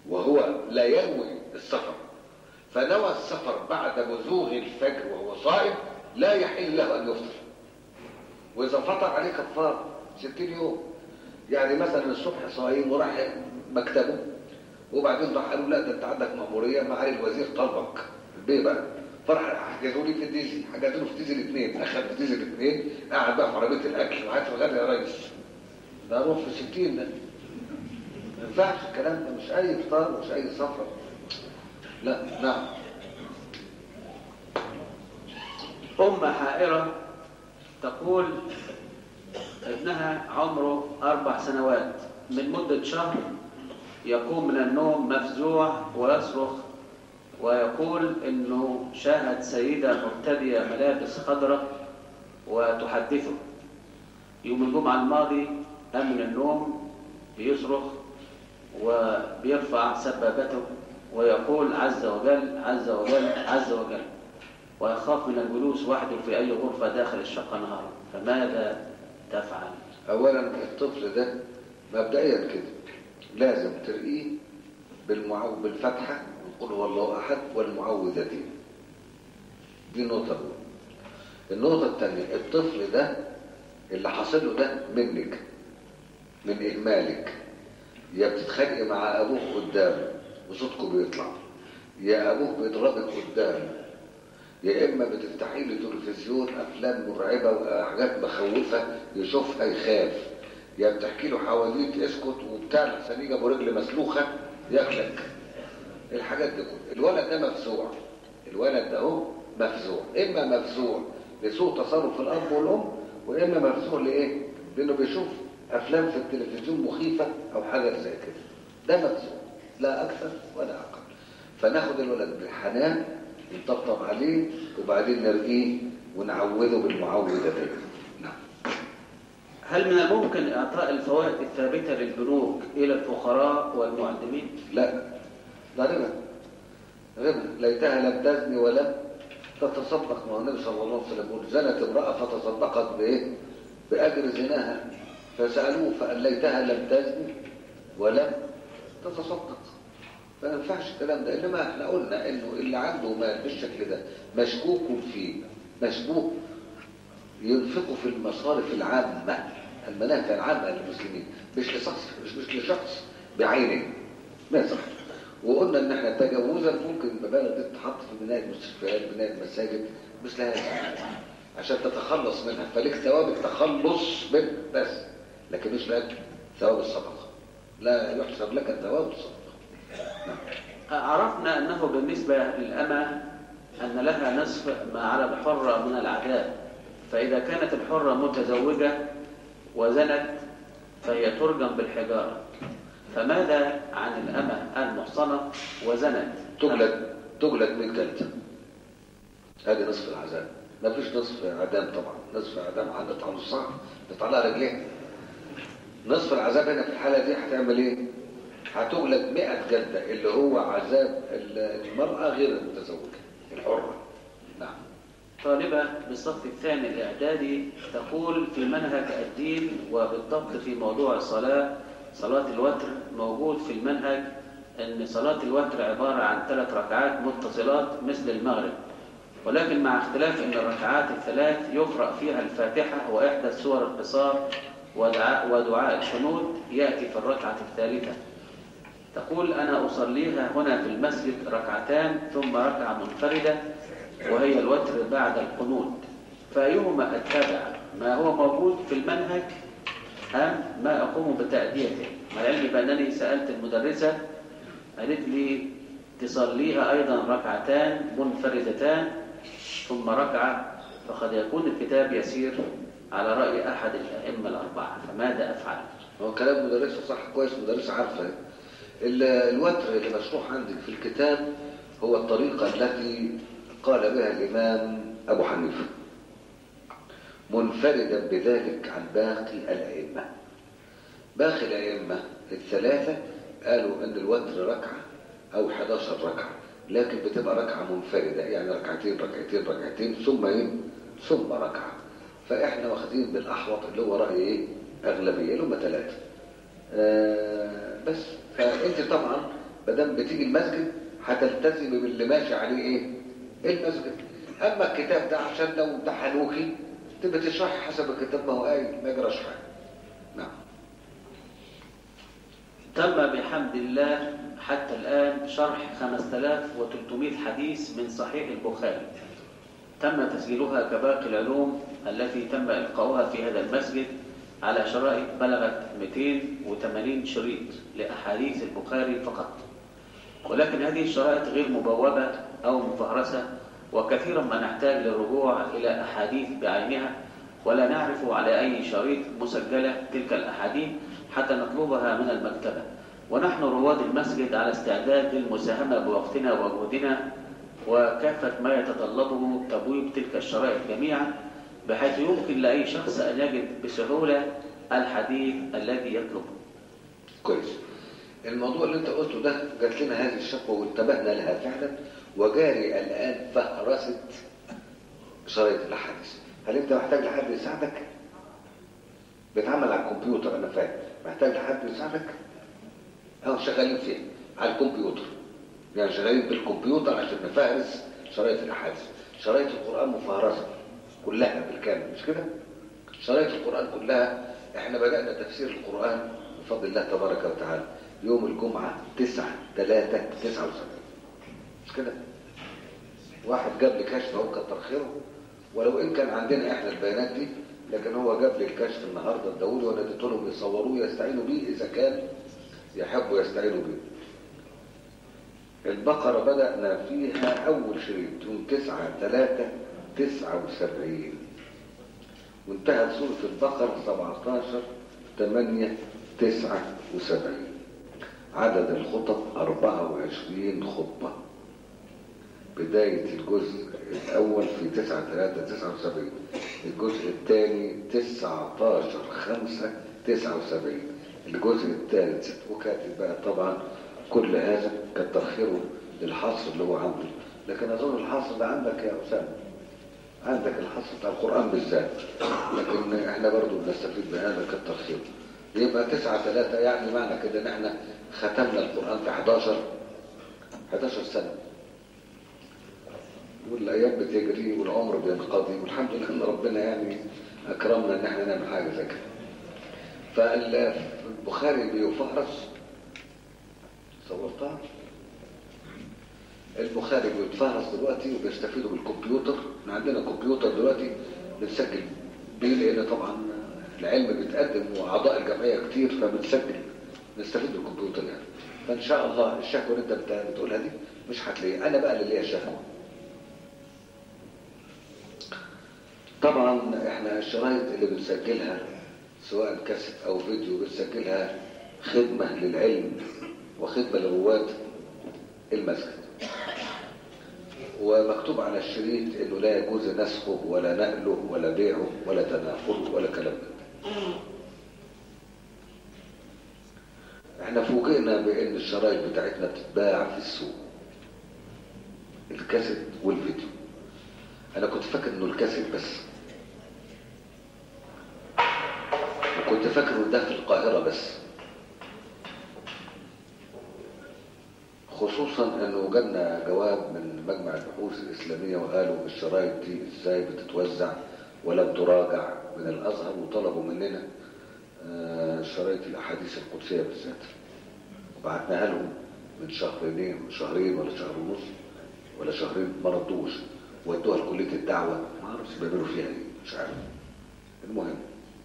وهو لا ينوي السفر فنوى السفر بعد بزوغ الفجر وهو صائم لا يحل له ان يفطر واذا فطر عليه كفاره 60 يوم يعني مثلا الصبح صايم وراح مكتبه وبعدين راح قالوا لا ده انت عندك مأمورية معالي الوزير طلبك البيه بقى فراح حجزوا لي في الديزل حجزوا له في ديزل اثنين اخذ في ديزل اثنين قاعد بقى في عربيه الاكل وقعد في الغدا يا ريس ده روح في 60 ده ما ينفعش الكلام ده مش اي فطار مش اي سفر لا نعم أم حائرة تقول ابنها عمره أربع سنوات من مدة شهر يقوم من النوم مفزوع ويصرخ ويقول انه شاهد سيدة مرتدية ملابس خضراء وتحدثه يوم الجمعة الماضي قام من النوم بيصرخ وبيرفع سبابته ويقول عز وجل عز وجل عز وجل ويخاف من الجلوس وحده في أي غرفة داخل الشقة نهارا فماذا تفعل؟ اولا الطفل ده مبدئيا كده لازم ترقيه بالمعو بالفتحة ونقول هو الله أحد والمعوذتين دي النقطة الأولى النقطة الثانية الطفل ده اللي حاصل له ده منك من إهمالك يا بتتخانقي مع أبوك قدامه وصوتكم بيطلع يا أبوك بيضربك قدامه يا إما بتفتحي له تلفزيون أفلام مرعبة وحاجات مخوفة يشوفها يخاف يا بتحكي له حواديت اسكت وبتاع لحسن يجي ابو رجل مسلوخه ياكلك الحاجات دي كلها الولد ده مفزوع الولد ده اهو مفزوع اما مفزوع لسوء تصرف الاب والام واما مفزوع لايه لانه بيشوف افلام في التلفزيون مخيفه او حاجه زي كده ده مفزوع لا اكثر ولا اقل فناخد الولد بالحنان نطبطب عليه وبعدين نرقيه ونعوده بالمعوذتين نعم هل من الممكن إعطاء الفوائد الثابتة للبنوك إلى الفقراء والمعدمين؟ لا ده ربا ربا ليتها لم تزني ولم تتصدق ما هو النبي صلى الله عليه وسلم يقول زنت امرأة فتصدقت بإيه؟ بأجر زناها فسألوه فقال ليتها لم تزني ولم تتصدق فما ينفعش الكلام ده انما احنا قلنا انه اللي عنده مال بالشكل ده مشكوك فيه مشكوك ينفقوا في المصارف العامة المنافع العامة للمسلمين مش لشخص مش, مش لشخص بعينه ما يصح وقلنا ان احنا تجاوزا ممكن المبالغ دي تتحط في بناء المستشفيات بناء المساجد مثل هذا عشان تتخلص منها فليك ثواب التخلص منه بس لكن مش لك ثواب الصدقة لا يحسب لك ثواب الصدقة نعم. عرفنا أنه بالنسبة للأمة أن لها نصف ما على الحرة من العذاب فإذا كانت الحرة متزوجة وزنت فهي ترجم بالحجارة فماذا عن الأمة المحصنة وزنت تجلد تجلد 100 جلدة هذه نصف العذاب ما فيش نصف عدام طبعا نصف عدام عدت على الصعب تطلع رجليه نصف العذاب هنا في الحالة دي هتعمل ايه هتجلد 100 جلدة اللي هو عذاب المرأة غير المتزوجة الحرة نعم طالبة بالصف الثاني الإعدادي تقول في منهج الدين وبالضبط في موضوع الصلاة صلاة الوتر موجود في المنهج أن صلاة الوتر عبارة عن ثلاث ركعات متصلات مثل المغرب ولكن مع اختلاف أن الركعات الثلاث يقرأ فيها الفاتحة وإحدى السور القصار ودعاء, ودعاء الشنود يأتي في الركعة الثالثة تقول أنا أصليها هنا في المسجد ركعتان ثم ركعة منفردة وهي الوتر بعد القنوت فأيهما أتبع ما هو موجود في المنهج أم ما أقوم بتأديته مع العلم بأنني سألت المدرسة قالت لي تصليها أيضا ركعتان منفردتان ثم ركعة فقد يكون الكتاب يسير على رأي أحد الأئمة الأربعة فماذا أفعل؟ هو كلام مدرسة صح كويس مدرسة عارفة الوتر اللي مشروح عندك في الكتاب هو الطريقة التي قال بها الإمام أبو حنيفة منفردا بذلك عن باقي الأئمة باقي الأئمة الثلاثة قالوا أن الوتر ركعة أو 11 ركعة لكن بتبقى ركعة منفردة يعني ركعتين ركعتين ركعتين ثم إيه؟ ثم ركعة فإحنا واخدين بالأحوط اللي هو رأي إيه؟ أغلبية اللي هم ثلاثة آه بس فأنت طبعا ما دام بتيجي المسجد هتلتزم باللي ماشي عليه ايه المسجد اما الكتاب ده عشان لو امتحنوكي تبقى تشرحي حسب الكتاب ما هو قايل ما يجراش حاجه نعم تم بحمد الله حتى الآن شرح 5300 حديث من صحيح البخاري تم تسجيلها كباقي العلوم التي تم إلقاؤها في هذا المسجد على شرائط بلغت 280 شريط لأحاديث البخاري فقط ولكن هذه الشرائط غير مبوبة أو مفهرسة وكثيرا ما نحتاج للرجوع إلى أحاديث بعينها ولا نعرف على أي شريط مسجلة تلك الأحاديث حتى نطلبها من المكتبة ونحن رواد المسجد على استعداد للمساهمة بوقتنا وجهدنا وكافة ما يتطلبه تبويب تلك الشرائط جميعا بحيث يمكن لأي شخص أن يجد بسهولة الحديث الذي يطلبه كويس الموضوع اللي انت قلته ده جات لنا هذه الشقوة وانتبهنا لها فعلا وجاري الآن فهرسة شرايط الأحاديث هل انت محتاج لحد يساعدك؟ بيتعمل على الكمبيوتر انا فاهم محتاج لحد يساعدك؟ اهو شغالين فين؟ على الكمبيوتر يعني شغالين بالكمبيوتر عشان نفهرس شرايط الأحاديث شرايط القرآن مفهرسة كلها بالكامل مش كده؟ شرايط القرآن كلها احنا بدأنا تفسير القرآن بفضل الله تبارك وتعالى يوم الجمعة 9 3 79 مش كده؟ واحد جاب لي كشف اهو كتر خيره ولو ان كان عندنا احنا البيانات دي لكن هو جاب لي الكشف النهارده اداهولي وانا اديت لهم يصوروه يستعينوا بيه اذا كان يحبوا يستعينوا بيه. البقرة بدأنا فيها أول شريط يوم 9 3 79 وانتهت سورة البقرة 17 8 79 عدد الخطب 24 خطبة بداية الجزء الأول في 9 3 79 الجزء الثاني 19 5 79 الجزء الثالث وكاتب بقى طبعا كل هذا كتر خيره للحصر اللي هو عامله لكن أظن الحصر ده عندك يا أسامة عندك الحصر بتاع القرآن بالذات لكن احنا برضو بنستفيد بهذا كتر خيره يبقى 9 3 يعني معنى كده ان احنا ختمنا القرآن في 11 11 سنة والايام بتجري والعمر بينقضي والحمد لله ان ربنا يعني اكرمنا ان احنا نعمل حاجه زي كده فالبخاري بيفهرس صورتها البخاري بيتفهرس دلوقتي وبيستفيدوا بالكمبيوتر احنا عندنا كمبيوتر دلوقتي بنسجل بيه لان طبعا العلم بيتقدم واعضاء الجمعيه كتير فبنسجل نستفيد بالكمبيوتر يعني فان شاء الله الشكوى اللي انت بتقولها دي مش هتلاقيها انا بقى اللي ليا شكوى طبعا احنا الشرايط اللي بنسجلها سواء كاسيت او فيديو بنسجلها خدمة للعلم وخدمة لرواد المسجد ومكتوب على الشريط انه لا يجوز نسخه ولا نقله ولا بيعه ولا تناقله ولا كلام من احنا فوجئنا بان الشرايط بتاعتنا بتتباع في السوق الكاسيت والفيديو انا كنت فاكر انه الكاسيت بس وكنت فاكر انه ده في القاهرة بس خصوصا انه جالنا جواب من مجمع البحوث الاسلامية وقالوا الشرايط دي ازاي بتتوزع ولم تراجع من الازهر وطلبوا مننا شرايط الاحاديث القدسية بالذات وبعتناها لهم من شهرين شهرين ولا شهر ونص ولا شهرين ما ردوش ودوها لكليه الدعوه ما اعرفش بيعملوا فيها ايه مش عارف المهم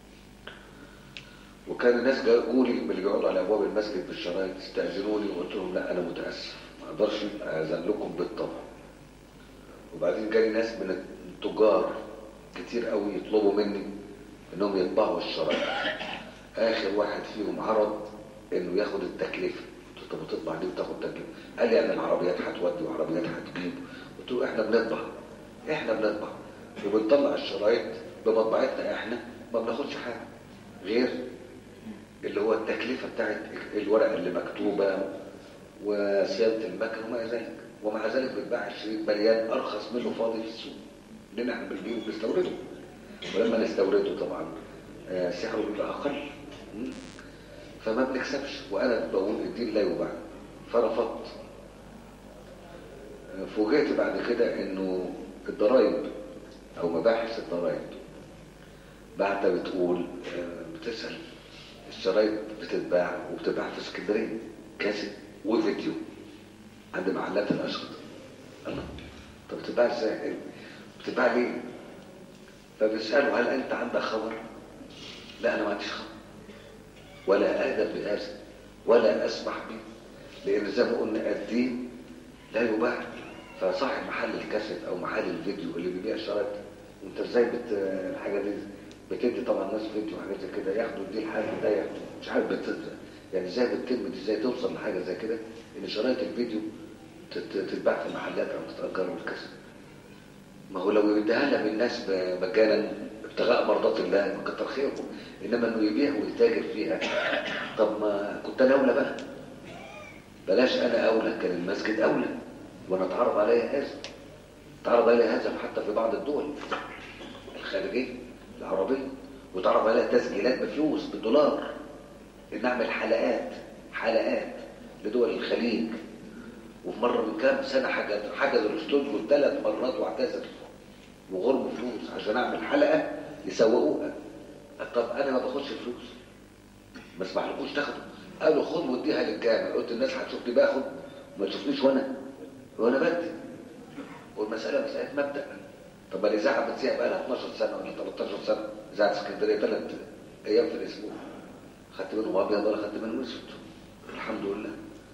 وكان الناس جولي من اللي بيقعدوا على ابواب المسجد بالشرايط استاذنوني وقلت لهم لا انا متاسف ما اقدرش اذن لكم بالطبع وبعدين جالي ناس من التجار كتير قوي يطلبوا مني انهم يطبعوا الشرايط اخر واحد فيهم عرض انه ياخد التكلفه قلت له طب تطبع دي وتاخد تكلفه قال لي يعني العربيات هتودي وعربيات هتجيب قلت له احنا بنطبع احنا بنطبع وبنطلع الشرايط بمطبعتنا احنا ما بناخدش حاجه غير اللي هو التكلفه بتاعت الورقه اللي مكتوبه وصيانه المكن وما الى ذلك ومع ذلك بيتباع الشريط مليان ارخص منه فاضي في السوق لان احنا بنجيبه بنستورده ولما نستورده طبعا سعره بيبقى اقل فما بنكسبش وانا بقول الدين لا يباع فرفضت فوجئت بعد كده انه الضرايب او مباحث الضرايب بعد بتقول بتسأل الشرايط بتتباع وبتتباع في اسكندريه كاسيت وفيديو عند محلات الاشرطه الله طب بتتباع ازاي بتتباع ليه فبيسالوا هل انت عندك خبر لا انا ما عنديش خبر ولا ادب بهذا ولا اسمح به لان زي ما قلنا الدين لا يباع فصاحب محل الكاسيت او محل الفيديو اللي بيبيع شرايط انت ازاي بت الحاجه دي بتدي طبعا ناس فيديو وحاجات زي كده ياخدوا دي الحاجه ده ياخدوا مش عارف بت... يعني ازاي بتتم دي ازاي توصل لحاجه زي كده ان شرايط الفيديو تت... تتباع في محلات او تتاجر والكاسيت ما هو لو يديها لها بالناس مجانا ابتغاء مرضات الله كتر خيره انما انه يبيع ويتاجر فيها طب ما كنت انا اولى بقى بلاش انا اولى كان المسجد اولى وانا اتعرض عليا هذا اتعرض عليا هذا حتى في بعض الدول الخارجيه العربيه وتعرض عليها تسجيلات بفلوس بالدولار ان اعمل حلقات حلقات لدول الخليج وفي مره من كام سنه حجز حجز الاستوديو ثلاث مرات واعتذر وغرم فلوس عشان اعمل حلقه يسوقوها طب انا ما باخدش فلوس ما اسمحلكوش تاخدوا قالوا خد وديها للجامع قلت الناس هتشوفني باخد ما تشوفنيش وانا وانا بدي والمساله مساله مبدا طب الاذاعه بتذيع بقى لها 12 سنه ولا 13 سنه اذاعه اسكندريه ثلاث ايام في الاسبوع خدت منهم ابيض ولا خدت منهم اسود الحمد لله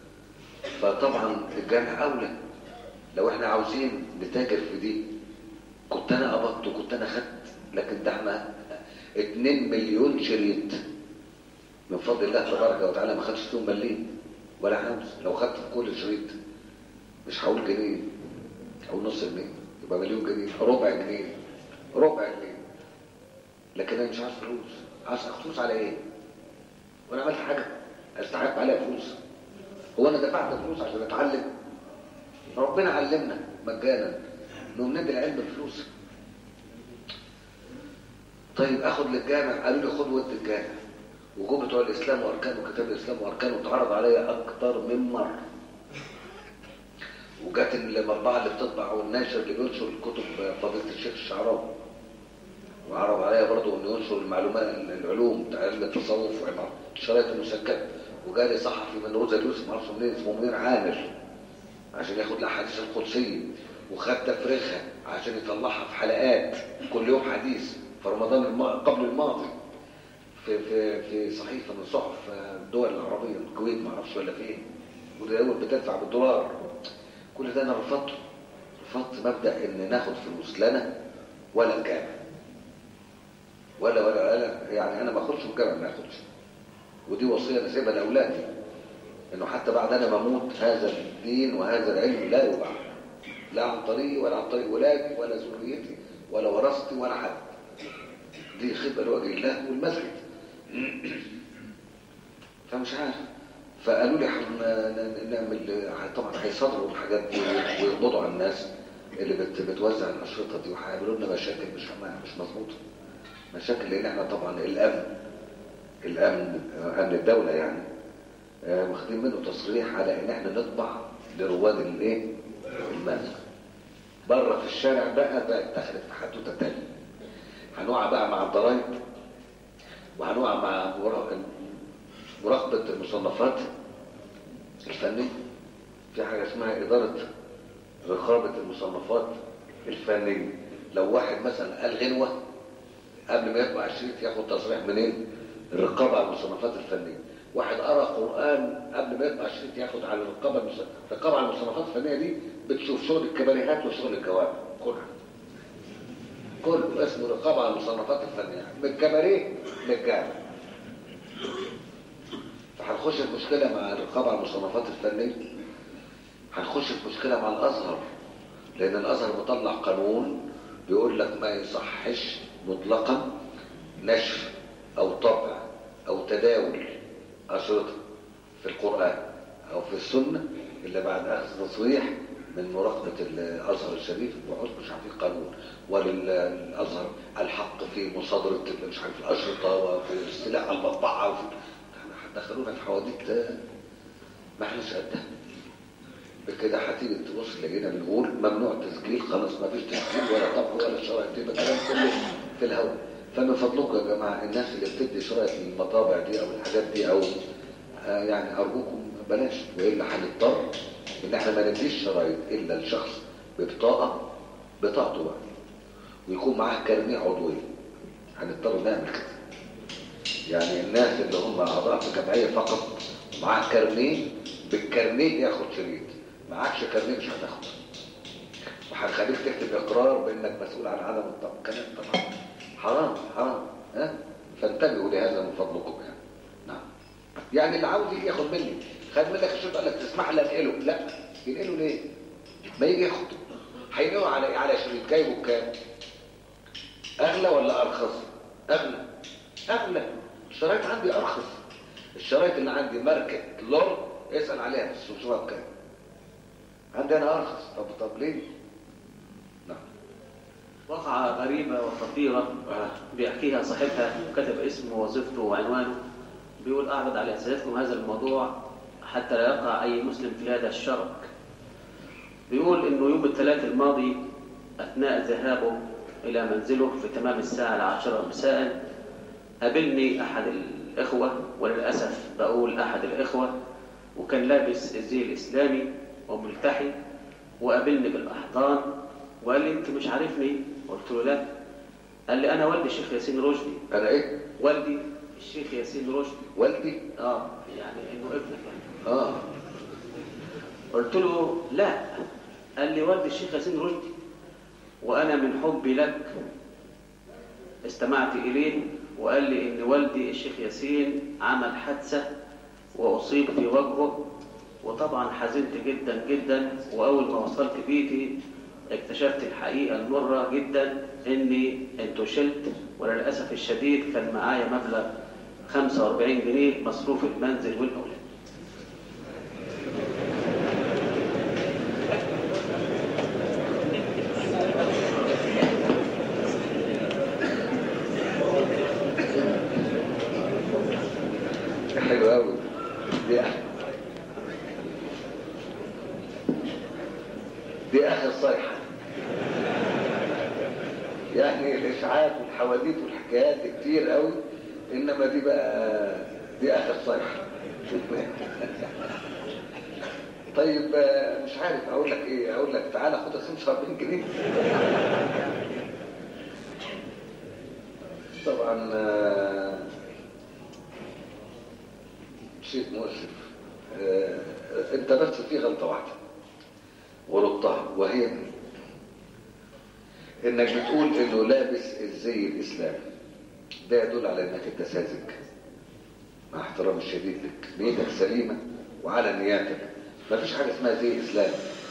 فطبعا الجامع اولى لو احنا عاوزين نتاجر في دي كنت انا قبضت وكنت انا خدت لكن ده احنا 2 مليون شريط من فضل الله تبارك وتعالى ما خدش فيهم مليم ولا خمس لو خدت في كل شريط مش هقول جنيه هقول نص جنيه يبقى مليون جنيه ربع جنيه ربع جنيه لكن انا مش عايز فلوس عايز فلوس على ايه وانا عملت حاجه استحق عليها فلوس هو انا دفعت فلوس عشان اتعلم ربنا علمنا مجانا انه ندي العلم بفلوس طيب اخد للجامع قالوا لي خد ود الجامع وجم بتوع الاسلام واركان وكتاب الاسلام واركان واتعرض عليا اكتر من مره وجات المطبعه اللي بتطبع والناشر اللي بينشر الكتب فضيله الشيخ الشعراوي وعرض عليا برضه انه ينشر المعلومات العلوم بتاع علم التصوف الشرايط المسجله وجالي صحفي من روزا اليوسف معرفش منين اسمه منير عامر عشان ياخد الاحاديث القدسيه وخد تفريغها عشان يطلعها في حلقات كل يوم حديث في رمضان الم... قبل الماضي في في في صحيفه من صحف الدول العربيه الكويت ما اعرفش ولا فين وده اول بتدفع بالدولار كل ده انا رفضته رفضت مبدا ان ناخد فلوس لنا ولا الجامع ولا ولا ولا يعني انا ما اخدش والجامع ما ياخدش ودي وصيه انا سايبها لاولادي انه حتى بعد انا ما اموت هذا الدين وهذا العلم لا يباع لا عن طريقي ولا عن طريق ولادي ولا ذريتي ولا ورثتي ولا حد دي خدمه لوجه الله والمسجد فمش عارف فقالوا لي نعمل طبعا هيصدروا الحاجات دي ويقبضوا على الناس اللي بت بتوزع الاشرطه دي وهيعملوا لنا مشاكل مش مش مظبوطه مشاكل لان احنا طبعا الامن الامن امن الدوله يعني واخدين منه تصريح على ان احنا نطبع لرواد الايه المال بره في الشارع بقى بقى دخلت في حدوته تانية هنقع بقى مع الضرايب وهنقع مع مراقبة المصنفات الفنية في حاجة اسمها إدارة رقابة المصنفات الفنية لو واحد مثلا قال غنوة قبل ما يطبع الشريط ياخد تصريح منين الرقابة على المصنفات الفنية واحد قرأ قرآن قبل ما يطبع الشريط ياخد على الرقابة الرقابة على المصنفات الفنية دي بتشوف شغل الكباريهات وشغل الجوامع كلها كله اسمه رقابة على المصنفات الفنية من الكباريه للجامع فهنخش في مشكلة مع الرقابة على المصنفات الفنية هنخش في مشكلة مع الأزهر لأن الأزهر مطلع قانون بيقول لك ما يصحش مطلقا نشر أو طبع أو تداول أشرطة في القرآن أو في السنة إلا بعد أخذ تصريح من مراقبة الأزهر الشريف وحسن مش عارف القانون وللأزهر الحق في مصادرة مش عارف الأشرطة وفي استيلاء المطبعة وفي احنا دخلونا في حواديت ما احناش قدها بكده هتيجي تبص لقينا بنقول ممنوع تسجيل خلاص ما فيش تسجيل ولا طبع ولا شرايط يبقى الكلام كله في الهواء فمن فضلكم يا جماعه الناس اللي بتدي شرايط للمطابع دي او الحاجات دي او آه يعني ارجوكم بلاش والا هنضطر ان احنا ما نديش شرايط الا لشخص ببطاقه بطاقته بقى ويكون معاه كارنيه عضوي هنضطر نعمل كده يعني الناس اللي هم اعضاء في جمعيه فقط معاه كارنيه بالكارنيه ياخد شريط معكش كارنيه مش هتاخد وهنخليك تكتب اقرار بانك مسؤول عن عدم الطبع كلام طبعا حرام حرام ها فانتبهوا لهذا من فضلكم يعني نعم يعني اللي عاوز يجي ياخد مني خد منك الشريط قال لك تسمح لي انقله لا ينقله ليه ما يجي ياخد هينقله على على شريط جايبه بكام اغلى ولا ارخص اغلى اغلى الشرايط عندي ارخص الشرايط اللي عندي ماركه لورد اسال عليها في السوق بكام عندي انا ارخص طب طب ليه نعم وقعة غريبة وخطيرة بيحكيها صاحبها وكتب اسمه ووظيفته وعنوانه بيقول أعرض على أسئلتكم هذا الموضوع حتى لا يقع أي مسلم في هذا الشرك بيقول إنه يوم الثلاث الماضي أثناء ذهابه إلى منزله في تمام الساعة العاشرة مساء قابلني أحد الإخوة وللأسف بقول أحد الإخوة وكان لابس الزي الإسلامي وملتحي وقابلني بالأحضان وقال لي أنت مش عارفني قلت له لا قال لي أنا والدي الشيخ ياسين رشدي انا ايه والدي الشيخ ياسين رشدي والدي اه يعني انه ابنك يعني اه قلت له لا قال لي والدي الشيخ ياسين رشدي وانا من حبي لك استمعت اليه وقال لي ان والدي الشيخ ياسين عمل حادثه واصيب في وجهه وطبعا حزنت جدا جدا واول ما وصلت بيتي اكتشفت الحقيقه المره جدا اني انتشلت وللاسف الشديد كان معايا مبلغ 45 جنيه مصروف المنزل والاولاد حلو قوي دي دي اخر صيحه يعني الاشاعات والحواديت والحكايات دي كتير قوي انما دي بقى دي اخر صيحه طيب آه، مش عارف اقول لك ايه اقول لك تعالى خد ال 45 جنيه طبعا آه، شيء مؤسف آه، انت بس في غلطة واحدة وربطها وهي انك بتقول انه لابس الزي الاسلامي ده يدل على انك انت ساذج مع احترامي الشديد لك نيتك سليمة وعلى نياتك ما فيش حاجة اسمها زي اسلامي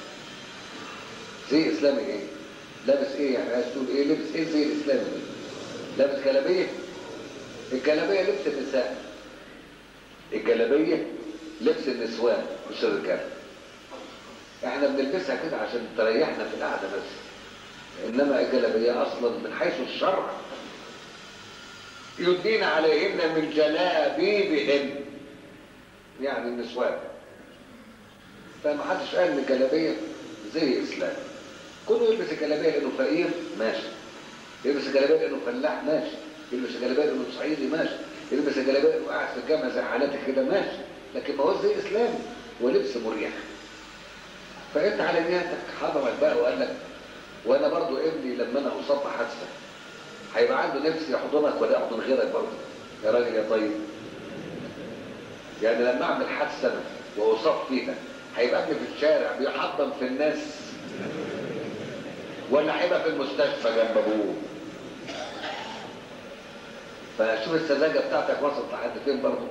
زي اسلامي ايه لابس ايه يعني عايز تقول ايه لابس ايه الزي الاسلامي ده؟ لابس جلابيه الجلابيه لبس النساء الجلابيه لبس النسوان مش الرجال احنا بنلبسها كده عشان تريحنا في القعده بس انما الجلابيه اصلا من حيث الشرع يدين عليهن من جلابيبهن يعني النسوان فما حدش قال ان الجلابيه زي اسلام كله يلبس الجلابيه لانه فقير ماشي يلبس الجلابيه لانه فلاح ماشي يلبس الجلابيه لانه صعيدي ماشي يلبس الجلابيه لانه قاعد في الجامعه زي حالاتي كده ماشي لكن ما هو زي اسلامي ولبس مريح فانت على نيتك حضرك بقى وقال لك وانا برضو ابني لما انا اصاب بحادثه هيبقى عنده نفس يحضنك ولا يحضن غيرك برضه يا راجل يا طيب يعني لما اعمل حادثه أنا واصاب فيها هيبقى ابني في الشارع بيحضن في الناس ولا هيبقى في المستشفى جنب ابوه فشوف السذاجه بتاعتك وصلت لحد فين برضه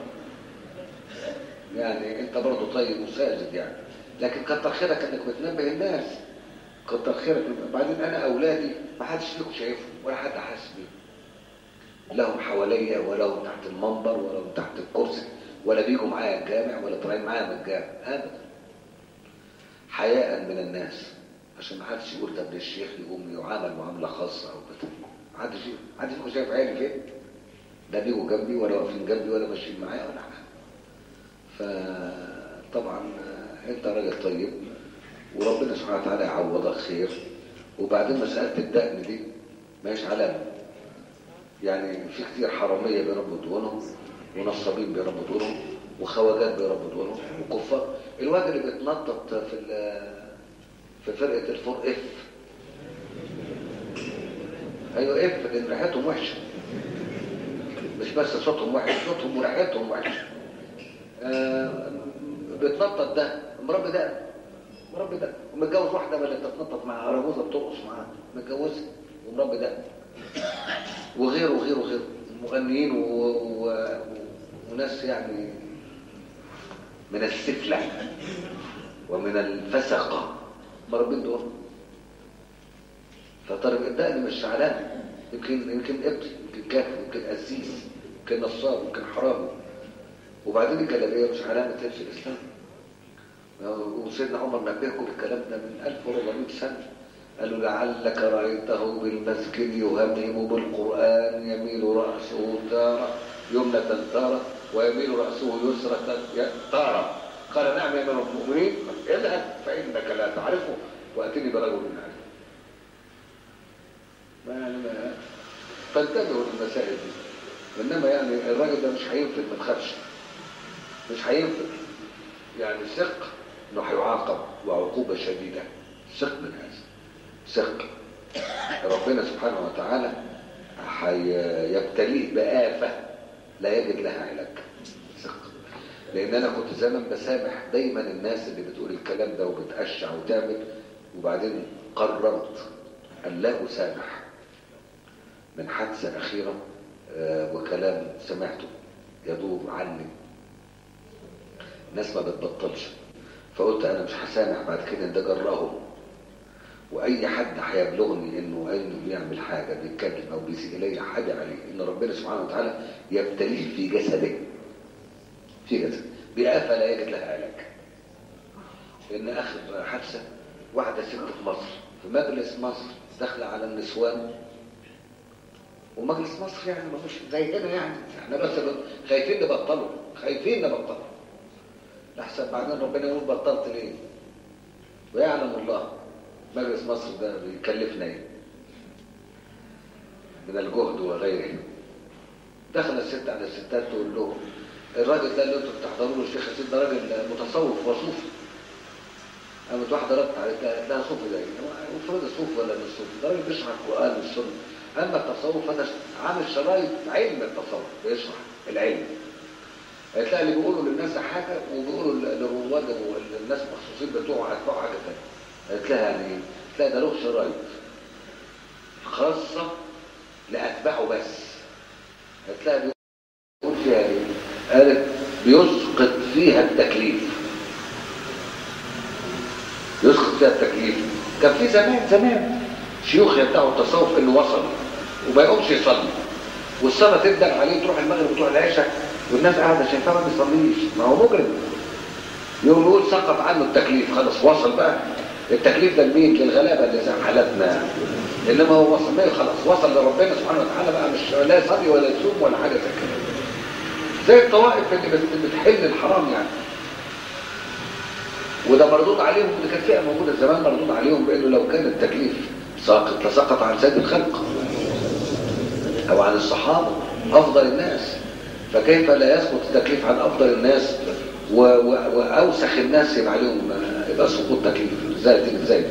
يعني انت برضه طيب وساجد يعني لكن كتر خيرك انك بتنبه الناس كتر خيرك بعدين انا اولادي ما حدش فيكم شايفهم ولا حد حاسس بيهم لهم حواليا ولا هم تحت المنبر ولا هم تحت الكرسي ولا بيجوا معايا الجامع ولا طالعين معايا من الجامع ابدا حياء من الناس عشان ما حدش يقول ده ابن الشيخ يقوم يعامل معامله خاصه او كده ما حدش ما حدش فيكم شايف عيني فين لا بيجوا جنبي ولا واقفين جنبي ولا ماشيين معايا ولا حاجه فطبعا انت راجل طيب وربنا سبحانه وتعالى يعوضك خير وبعدين مسألة الدقن دي ماهيش علامة يعني في كتير حرامية بيربوا دونهم ونصابين بيربوا دونهم وخواجات بيربوا دونهم وكفار الواد اللي بيتنطط في ال- في فرقة الفور اف ايوه اف لان ريحتهم وحشه مش بس صوتهم وحش صوتهم وريحتهم وحشه آه بيتنطط ده مربي ده مربي ده ومتجوز واحده من اللي بتتنطط مع عروسه بترقص معاها متجوزها ومربي ده وغيره وغيره وغيره مغنيين و... و... وناس يعني من السفلة ومن الفسقة مربين دول فطارق الدقن مش علامة يمكن يمكن ابن يمكن كافر يمكن قسيس يمكن نصاب يمكن حرامي وبعدين الجلابيه مش علامة لبس الإسلام وسيدنا عمر نبهكم بالكلام ده من 1400 سنة قالوا لعلك رأيته بالمسجد يهمهم بالقرآن يميل رأسه تارة يمنة تارة ويميل رأسه يسرة تارة قال نعم يا امير المؤمنين اذهب فإنك لا تعرفه وأتني برجل من أهله ما يعني ما فانتبهوا للمسائل دي انما يعني الراجل ده مش هينفذ ما تخافش مش هينفذ يعني ثق انه هيعاقب وعقوبه شديده ثق من هذا ثق ربنا سبحانه وتعالى هيبتليه بآفة لا يجد لها علاج ثق لان انا كنت زمان بسامح دايما الناس اللي بتقول الكلام ده وبتأشع وتعمل وبعدين قررت ان لا اسامح من حادثة أخيرة آه، وكلام سمعته يدور عني الناس ما بتبطلش فقلت أنا مش هسامح بعد كده ده جرأهم وأي حد هيبلغني إنه إنه بيعمل حاجة بيتكلم أو بيسيء إلي حاجة عليه إن ربنا سبحانه وتعالى يبتليه في جسده في جسده بآفة لا يجد لها علاج إن آخر حادثة واحدة ست في مصر في مجلس مصر داخلة على النسوان ومجلس مصر يعني ما فيش زي هنا يعني احنا بس خايفين نبطله خايفين نبطله لحسن بعدين ربنا يقول بطلت ليه ويعلم الله مجلس مصر ده بيكلفنا ايه من الجهد وغيره دخل الست على الستات تقول لهم الراجل ده اللي انتوا بتحضروا له الشيخ ياسين ده راجل متصوف وصوفي قامت واحده ردت عليها قالت لها صوفي ده المفروض الصوف ولا مش صوفي ده راجل بيشرح القران والسنه اما التصوف هذا عامل شرايط علم التصوف بيشرح العلم هتلاقي اللي بيقولوا للناس حاجه وبيقولوا للرواد والناس المخصوصين بتوعه اتباعوا حاجه ثانيه هتلاقي يعني ايه؟ تلاقي ده له شرايط خاصه لاتباعه بس هتلاقي بيقول فيها ايه؟ قالت بيسقط فيها التكليف يسقط فيها التكليف كان في زمان زمان شيوخ يدعوا التصوف انه وصل وما يقومش يصلي والصلاه تبدا عليه تروح المغرب وتروح العشاء والناس قاعده شايفاه ما بيصليش ما هو مجرم يقوم يقول سقط عنه التكليف خلاص وصل بقى التكليف ده لمين للغلابه اللي زي حالتنا انما هو وصل ما خلاص وصل لربنا سبحانه وتعالى بقى مش لا يصلي ولا يصوم ولا حاجه زي كده زي الطوائف اللي بتحل الحرام يعني وده مردود عليهم اللي كانت فئه موجوده زمان مردود عليهم بانه لو كان التكليف ساقط لسقط عن سيد الخلق او عن الصحابه افضل الناس فكيف لا يسقط التكليف عن افضل الناس و... و... واوسخ الناس يبقى عليهم يبقى سقوط تكليف ازاي دي ازاي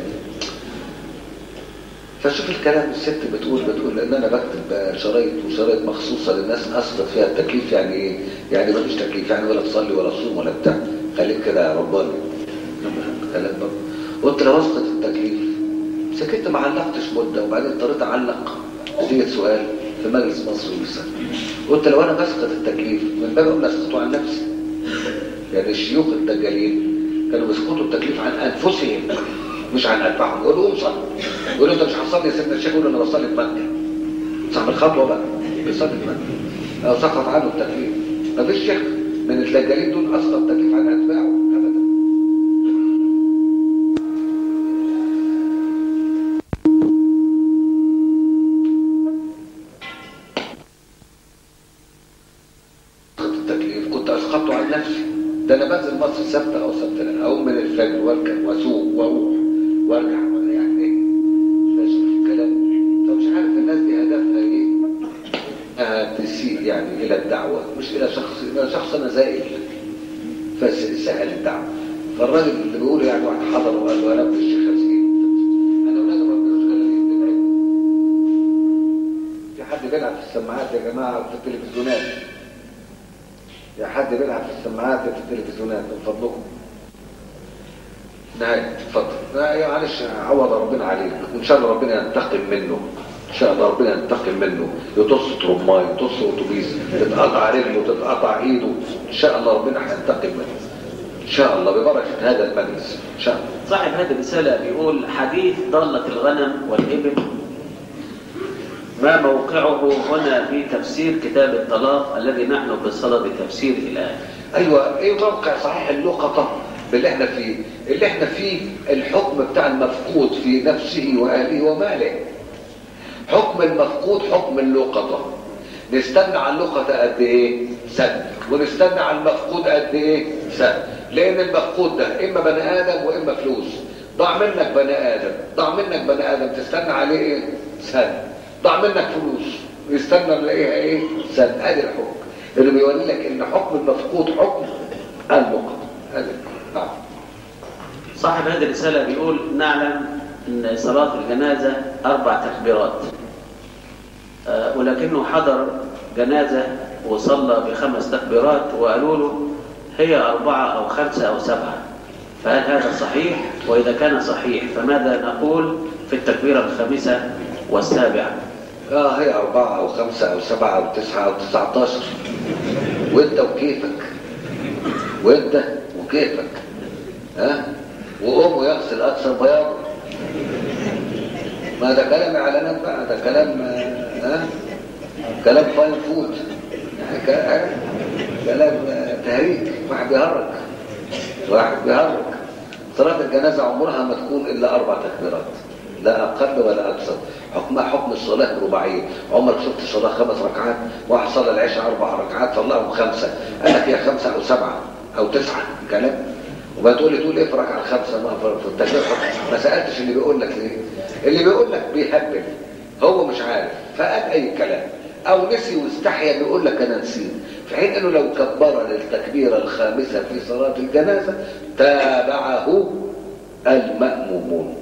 فشوف الكلام الست بتقول بتقول ان انا بكتب شرايط وشرايط مخصوصه للناس اسقط فيها التكليف يعني ايه؟ يعني مفيش تكليف يعني ولا تصلي ولا تصوم ولا بتاع خليك كده يا رباني كلام برضه قلت لو اسقط التكليف سكت ما علقتش مده وبعدين اضطريت اعلق نتيجه سؤال في مجلس مصر والسنة قلت لو انا بسقط التكليف من باب اقول اسقطه عن نفسي يعني الشيوخ الدجالين كانوا بيسقطوا التكليف عن انفسهم مش عن اتباعهم يقولوا قوم صلي يقولوا انت مش هتصلي يا سيدنا الشيخ يقول انا بصلي في مكه صاحب الخطوه بقى بيصلي في مكه او سقط عنه التكليف مفيش شيخ من الدجالين دول اسقط التكليف عن اتباعه ابدا التكليف كنت اسقطه عن نفسي ده انا بنزل مصر سبت او سبت اقوم من الفجر واركب واسوق واروح وارجع يعني ايه بس الكلام فمش عارف الناس دي هدفها ايه انها تسيء يعني الى الدعوه مش الى شخص الى شخص انا زائل فسهل الدعوه فالراجل اللي بيقول يعني واحد حضر وقال له انا ابن الشيخ حسين انا اولاد ربنا مش قال لي ابن العلم في حد بيلعب في السماعات يا جماعه في التلفزيونات يا حد بيلعب في السماعات في التلفزيونات من فضلكم نهاية اتفضل لا يا معلش عوض ربنا عليك وان شاء الله ربنا ينتقم منه ان شاء الله ربنا ينتقم منه يطص ترماي يطص اتوبيس تتقطع رجله تتقطع ايده ان شاء الله ربنا هينتقم منه ان شاء الله ببركه هذا المجلس ان شاء الله صاحب هذه الرسالة بيقول حديث ضالة الغنم والإبل ما موقعه هنا في تفسير كتاب الطلاق الذي نحن بصدد تفسيره الآن ايوه ايه موقع صحيح اللقطه اللي احنا فيه اللي احنا فيه الحكم بتاع المفقود في نفسه واهله وماله حكم المفقود حكم اللقطه نستنى على اللقطه قد ايه سنه ونستنى على المفقود قد ايه سنه لان المفقود ده اما بني ادم واما فلوس ضاع منك بني ادم ضاع منك بني ادم تستنى عليه ايه سنه ضاع منك فلوس يستنى نلاقيها ايه سنه ادي الحكم اللي بيوري لك ان حكم المفقود حكم اللقطه ادي نعم صاحب هذه الرسالة بيقول نعلم أن صلاة الجنازة أربع تكبيرات آه، ولكنه حضر جنازة وصلى بخمس تكبيرات وقالوا له هي أربعة أو خمسة أو سبعة فهل هذا صحيح؟ وإذا كان صحيح فماذا نقول في التكبيرة الخامسة والسابعة؟ اه هي أربعة أو خمسة أو سبعة أو تسعة أو تسعة عشر وأنت وكيفك وأنت وكيفك ها وقوم يغسل أكثر بياض ما ده كلام إعلانات بقى ده كلام آه، ها كلام فاين فود يعني ك- كلام آه، تهريج واحد بيهرج واحد بيهرج صلاة الجنازة عمرها ما تكون إلا أربع تكبيرات لا أقل ولا أكثر حكمها حكم الصلاة الرباعية عمرك شفت صلاة خمس ركعات واحد صلى العشاء أربع ركعات صلاهم خمسة قال لك يا خمسة أو سبعة أو تسعة كلام وما تقول لي تقول ايه في ركعة الخمسة ما في التكبير ما سألتش اللي بيقول لك ليه اللي بيقول لك بيهبل هو مش عارف فقال أي كلام أو نسي واستحيا بيقول لك أنا نسيت في حين أنه لو كبر للتكبيرة الخامسة في صلاة الجنازة تابعه المأمومون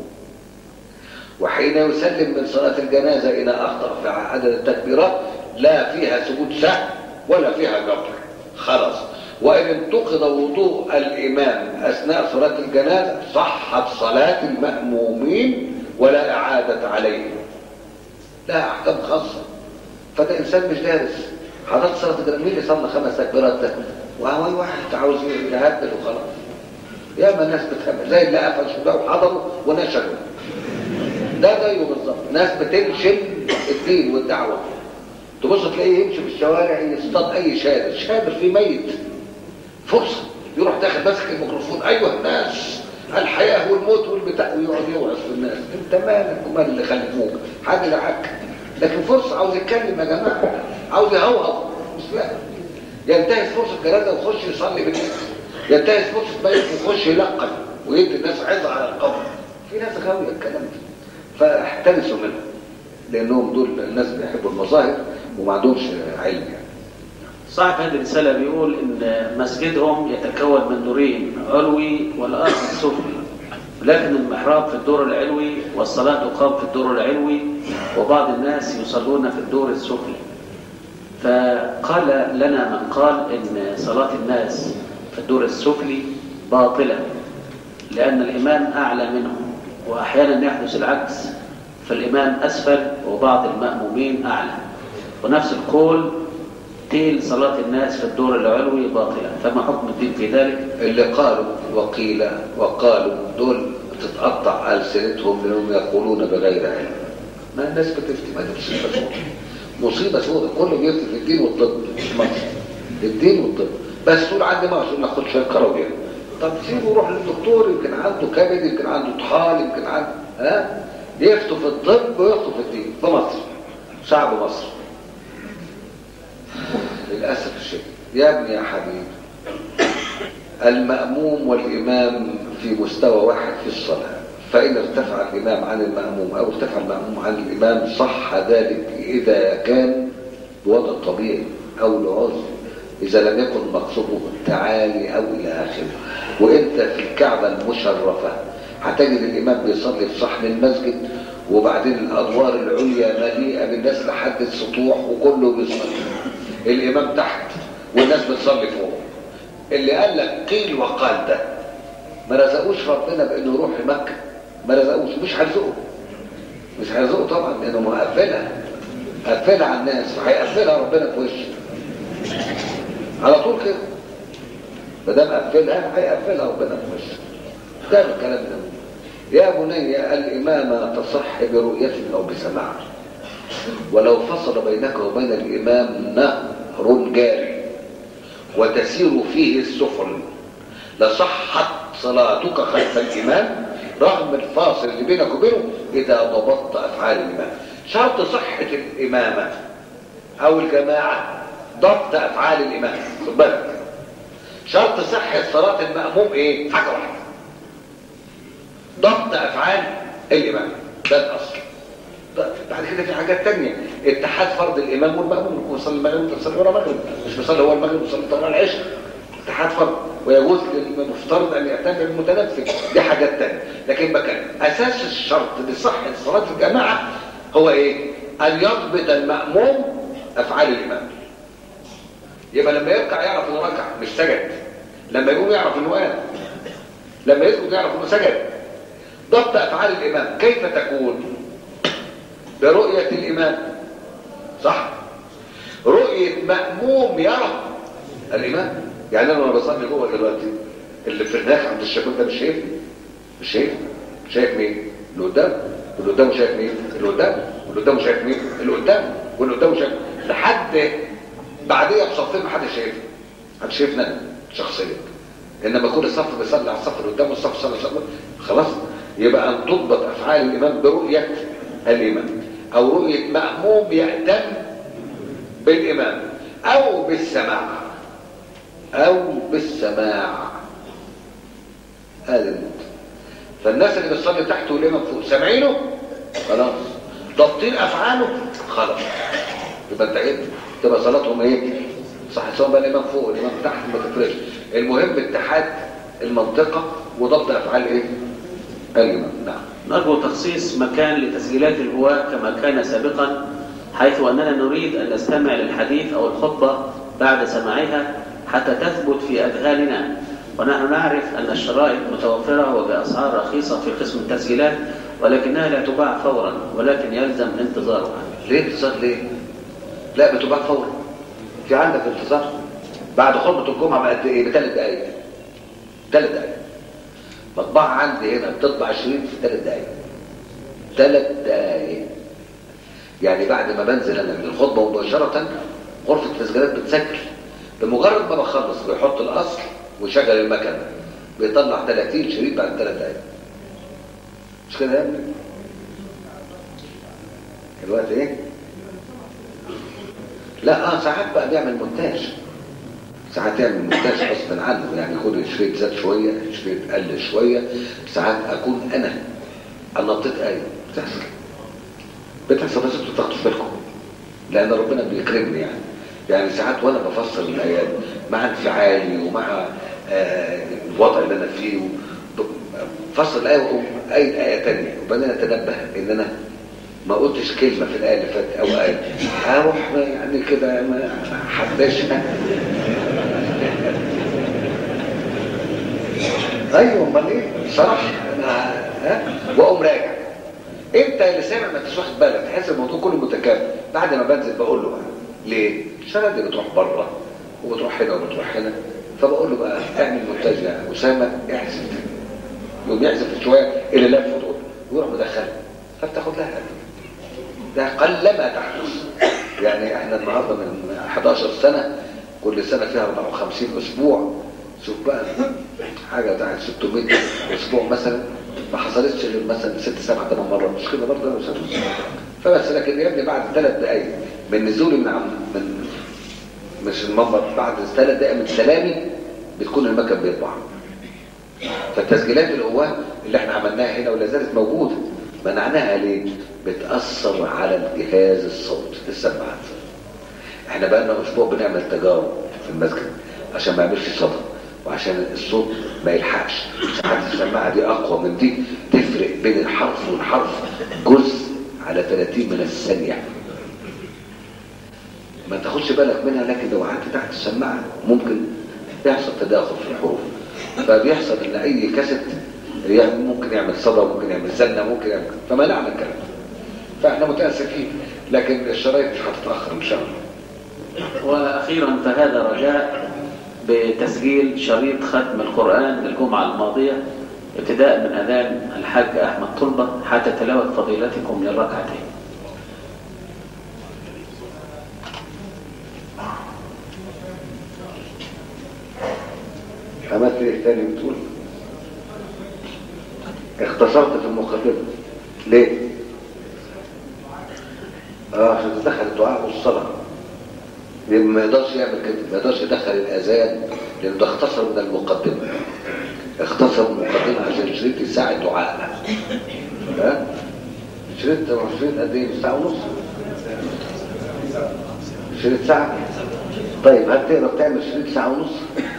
وحين يسلم من صلاة الجنازة إلى أخطأ في عدد التكبيرات لا فيها سجود سهو ولا فيها جبر خلاص وإن انتقض وضوء الإمام أثناء صلاة الجنازة صحت صلاة المأمومين ولا إعادة عليهم لها أحكام خاصة فده إنسان مش دارس حضرت صلاة الجنازة مين اللي صلى خمس تكبيرات ده؟ وهو واحد عاوز يهبل وخلاص يا ما الناس بتهبل زي اللي قفشوا ده وحضروا ونشروا ده زيه بالظبط ناس بتنشل الدين والدعوه تبص تلاقيه يمشي في الشوارع يصطاد اي شادر شادر في ميت فرصه يروح داخل ماسك الميكروفون ايوه الناس الحياه والموت والبتاع ويقعد يوعظ في الناس انت مالك ومال اللي خلفوك حد دعاك لكن فرصه عاوز يتكلم يا جماعه عاوز يهوهو مش لا ينتهز فرصه جنازه ويخش يصلي بالناس ينتهز فرصه ميت ويخش يلقن ويدي الناس عظه على القبر في ناس غاويه الكلام ده فاحترسوا منهم لانهم دول الناس بيحبوا المظاهر وما عندهمش علم يعني صاحب هذه الرسالة بيقول إن مسجدهم يتكون من دورين علوي والآخر سفلي لكن المحراب في الدور العلوي والصلاة تقام في الدور العلوي وبعض الناس يصلون في الدور السفلي فقال لنا من قال إن صلاة الناس في الدور السفلي باطلة لأن الإمام أعلى منهم وأحيانا يحدث العكس فالإمام أسفل وبعض المأمومين أعلى ونفس القول قيل صلاة الناس في الدور العلوي باطلة فما حكم الدين في ذلك اللي قالوا وقيل وقالوا دول تتقطع ألسنتهم لأنهم يقولون بغير علم ما الناس بتفتي ما دي مصيبة سودة مصيبة سودة كله بيفتي في الدين والطب في مصر الدين والطب بس تقول عندي ما عشان ناخد شوية كروية طب سيبه يروح للدكتور يمكن عنده كبد يمكن عنده طحال يمكن عنده ها يفتوا في الطب ويفتوا في الدين في مصر شعب مصر للأسف الشديد يا ابني يا حبيبي المأموم والإمام في مستوى واحد في الصلاة فإن ارتفع الإمام عن المأموم أو ارتفع المأموم عن الإمام صح ذلك إذا كان بوضع طبيعي أو لعذر إذا لم يكن مقصوده التعالي أو إلى آخره وإنت في الكعبة المشرفة هتجد الإمام بيصلي في صحن المسجد وبعدين الأدوار العليا مليئة بالناس لحد السطوح وكله بيصلي الإمام تحت والناس بتصلي فوق اللي قال لك قيل وقال ده ما رزقوش ربنا بانه يروح لمكه ما رزقوش مش هيرزقه مش هيرزقه طبعا لانه مقفلها قفلها على الناس فهيقفلها ربنا في وشه على طول كده ما دام قفلها هيقفلها ربنا في وشه ده الكلام ده يا بني الامامه تصح برؤيه او بسماع ولو فصل بينك وبين الامام نهر جاري وتسير فيه السفن لصحت صلاتك خلف الإمام رغم الفاصل اللي بينك وبينه إذا ضبطت أفعال الإمام شرط صحة الإمامة أو الجماعة ضبط أفعال الإمام خد بالك شرط صحة صلاة المأموم إيه؟ حاجة واحدة ضبط أفعال الإمام ده الأصل بعد كده في حاجات تانية اتحاد فرض الإمام والمأموم يكون يصلي المغرب يصلي ورا المغرب مش بيصلي هو المغرب يصلي طبعا العشاء اتحاد فرض ويجوز للمفترض ان يعتمد المتنفذ دي حاجات تانية لكن بكلم اساس الشرط لصحة صلاة الجماعة هو ايه ان يضبط المأموم افعال الامام يبقى لما يركع يعرف انه ركع مش سجد لما يقوم يعرف انه قام لما يسجد يعرف انه سجد ضبط افعال الامام كيف تكون برؤية الامام صح رؤية مأموم يرى الامام يعني انا وانا بصلي جوه دلوقتي اللي في هناك عند الشباب ده مش شايفني مش شايف شايف مين اللي قدام واللي قدامه شايف مين اللي قدام واللي قدامه شايف مين اللي قدام واللي قدامه شايف لحد بعديها بصفين محدش شايفني محدش شايفني انا شخصيا انما كل الصف بيصلي على الصف اللي قدامه الصف صلى صلى خلاص يبقى ان تضبط افعال الامام برؤيه الامام او رؤيه ماموم يهتم بالامام او بالسماع او بالسماع هذا الموت فالناس اللي بتصلي تحت والامام فوق سامعينه خلاص ضابطين افعاله خلاص يبقى انت ايه تبقى صلاتهم ايه صح سواء بقى الامام فوق والامام تحت ما تفرقش المهم اتحاد المنطقه وضبط افعال ايه الامام نعم نرجو تخصيص مكان لتسجيلات الهواة كما كان سابقا حيث أننا نريد أن نستمع للحديث أو الخطبة بعد سماعها حتى تثبت في أذهاننا ونحن نعرف أن الشرائط متوفرة وبأسعار رخيصة في قسم التسجيلات ولكنها لا تباع فورا ولكن يلزم انتظارها ليه انتظار ليه لا بتباع فورا في عندك انتظار بعد خطبه الجمعه بقد ايه بثلاث دقائق ثلاث دقائق مطبعه عندي هنا بتطبع 20 في ثلاث دقائق ثلاث دقائق يعني بعد ما بنزل انا من الخطبه مباشره غرفه التسجيلات بتسجل بمجرد ما بخلص بيحط الاصل ويشغل المكنه بيطلع 30 شريط بعد ثلاث دقائق مش كده يا ابني الوقت ايه لا اه ساعات بقى بيعمل مونتاج ساعات يعمل مونتاج غصبا عنه يعني يكون الشريط زاد شويه الشريط قل شويه ساعات اكون انا نطيت ايه بتحصل بتحصل بس انتوا تاخدوا بالكم لان ربنا بيكرمني يعني يعني ساعات وانا بفسر الايات مع انفعالي ومع آه الوضع اللي انا فيه فسر الايه واقوم اي ايه ثانيه وبعدين اتنبه ان انا ما قلتش كلمه في الايه اللي فاتت او ايه اروح يعني كده ما حبشها ايوه امال ايه بصراحه انا ها واقوم راجع انت اللي سامع ما انتش واخد بالك تحس الموضوع كله متكامل بعد ما بنزل بقول له بقى ليه الشغله دي بتروح بره وبتروح هنا وبتروح هنا فبقول له بقى اعمل مونتاج يا اسامه اعزف يقوم يعزف شويه اللي لف دول ويروح مدخلها فبتاخد لها قد ده قلما تحدث يعني احنا النهارده من 11 سنه كل سنه فيها 54 اسبوع شوف بقى حاجه بتاعت 600 اسبوع مثلا ما حصلتش غير مثلا ست سبع ثمان مرات مش كده برضه يا فبس لكن يا ابني بعد ثلاث دقائق من نزولي من عم من مش المنبر بعد ثلاث دقائق من سلامي بتكون المكن بيطبع فالتسجيلات القواه اللي احنا عملناها هنا ولا زالت موجوده منعناها ليه؟ بتاثر على الجهاز الصوت السماعات احنا بقى لنا اسبوع بنعمل تجارب في المسجد عشان ما يعملش صدى وعشان الصوت ما يلحقش ساعات السماعه دي اقوى من دي تفرق بين الحرف والحرف جزء على 30 من الثانيه ما تاخدش بالك منها لكن لو قعدت تحت السماعه ممكن يحصل تداخل في الحروف فبيحصل ان اي كاسيت يعني ممكن يعمل صدى ممكن يعمل زنه ممكن يعمل فمنعنا الكلام ده. فاحنا متاسفين لكن الشرايط مش هتتاخر ان شاء الله وأخيرا فهذا رجاء بتسجيل شريط ختم القرآن للجمعة الماضية ابتداء من أذان الحاج أحمد طلبة حتى تلاوة فضيلتكم للركعتين عملت ايه تاني بتقول اختصرت في المقدمه ليه اه عشان تدخل الدعاء والصلاه يبقى ما يقدرش يعمل كده ما يقدرش يدخل الاذان لانه ده اختصر من المقدمه اختصر من المقدمه عشان الشريط يساعد دعائنا ها شريط شريط قد ايه ساعه ونص شريط ساعه طيب هل تقدر تعمل شريط ساعه ونص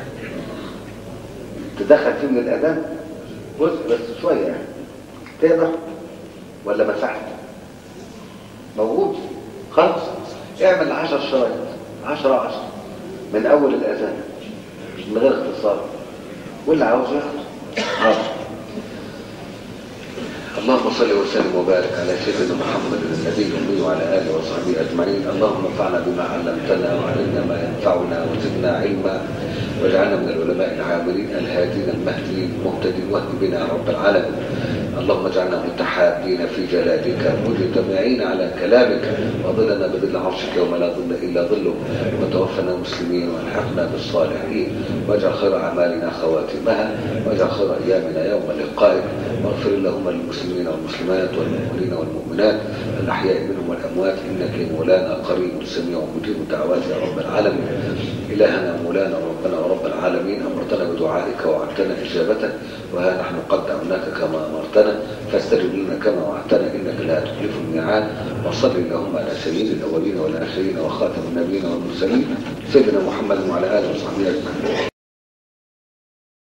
تدخل فيه من الأذان جزء بس شوية يعني تقدر ولا مساحة موجود خلاص اعمل عشر شرايط عشرة عشرة من أول الأذان من غير اختصار واللي عاوز ياخد خلاص. اللهم صل وسلم وبارك على سيدنا محمد النبي الأمي وعلى آله وصحبه أجمعين اللهم انفعنا بما علمتنا وعلمنا ما ينفعنا وزدنا علما واجعلنا من العلماء العاملين الهادين المهديين المهتدين واهد بنا يا رب العالمين اللهم اجعلنا متحابين في جلالك مجتمعين على كلامك وظلنا بظل عرشك يوم لا ظل الا ظلك وتوفنا مسلمين والحقنا بالصالحين واجعل خير اعمالنا خواتمها واجعل خير ايامنا يوم لقائك واغفر اللهم للمسلمين والمسلمات والمؤمنين والمؤمنات الاحياء منهم والاموات انك مولانا قريب سميع مجيب الدعوات يا رب العالمين الهنا مولانا ربنا ورب العالمين امرتنا بدعائك ووعدتنا اجابتك وها نحن قد دعوناك كما امرتنا فاستجب لنا كما وعدتنا انك لا تخلف الميعاد وصل اللهم على سيد الاولين والاخرين وخاتم النبيين والمرسلين سيدنا محمد وعلى اله وصحبه اجمعين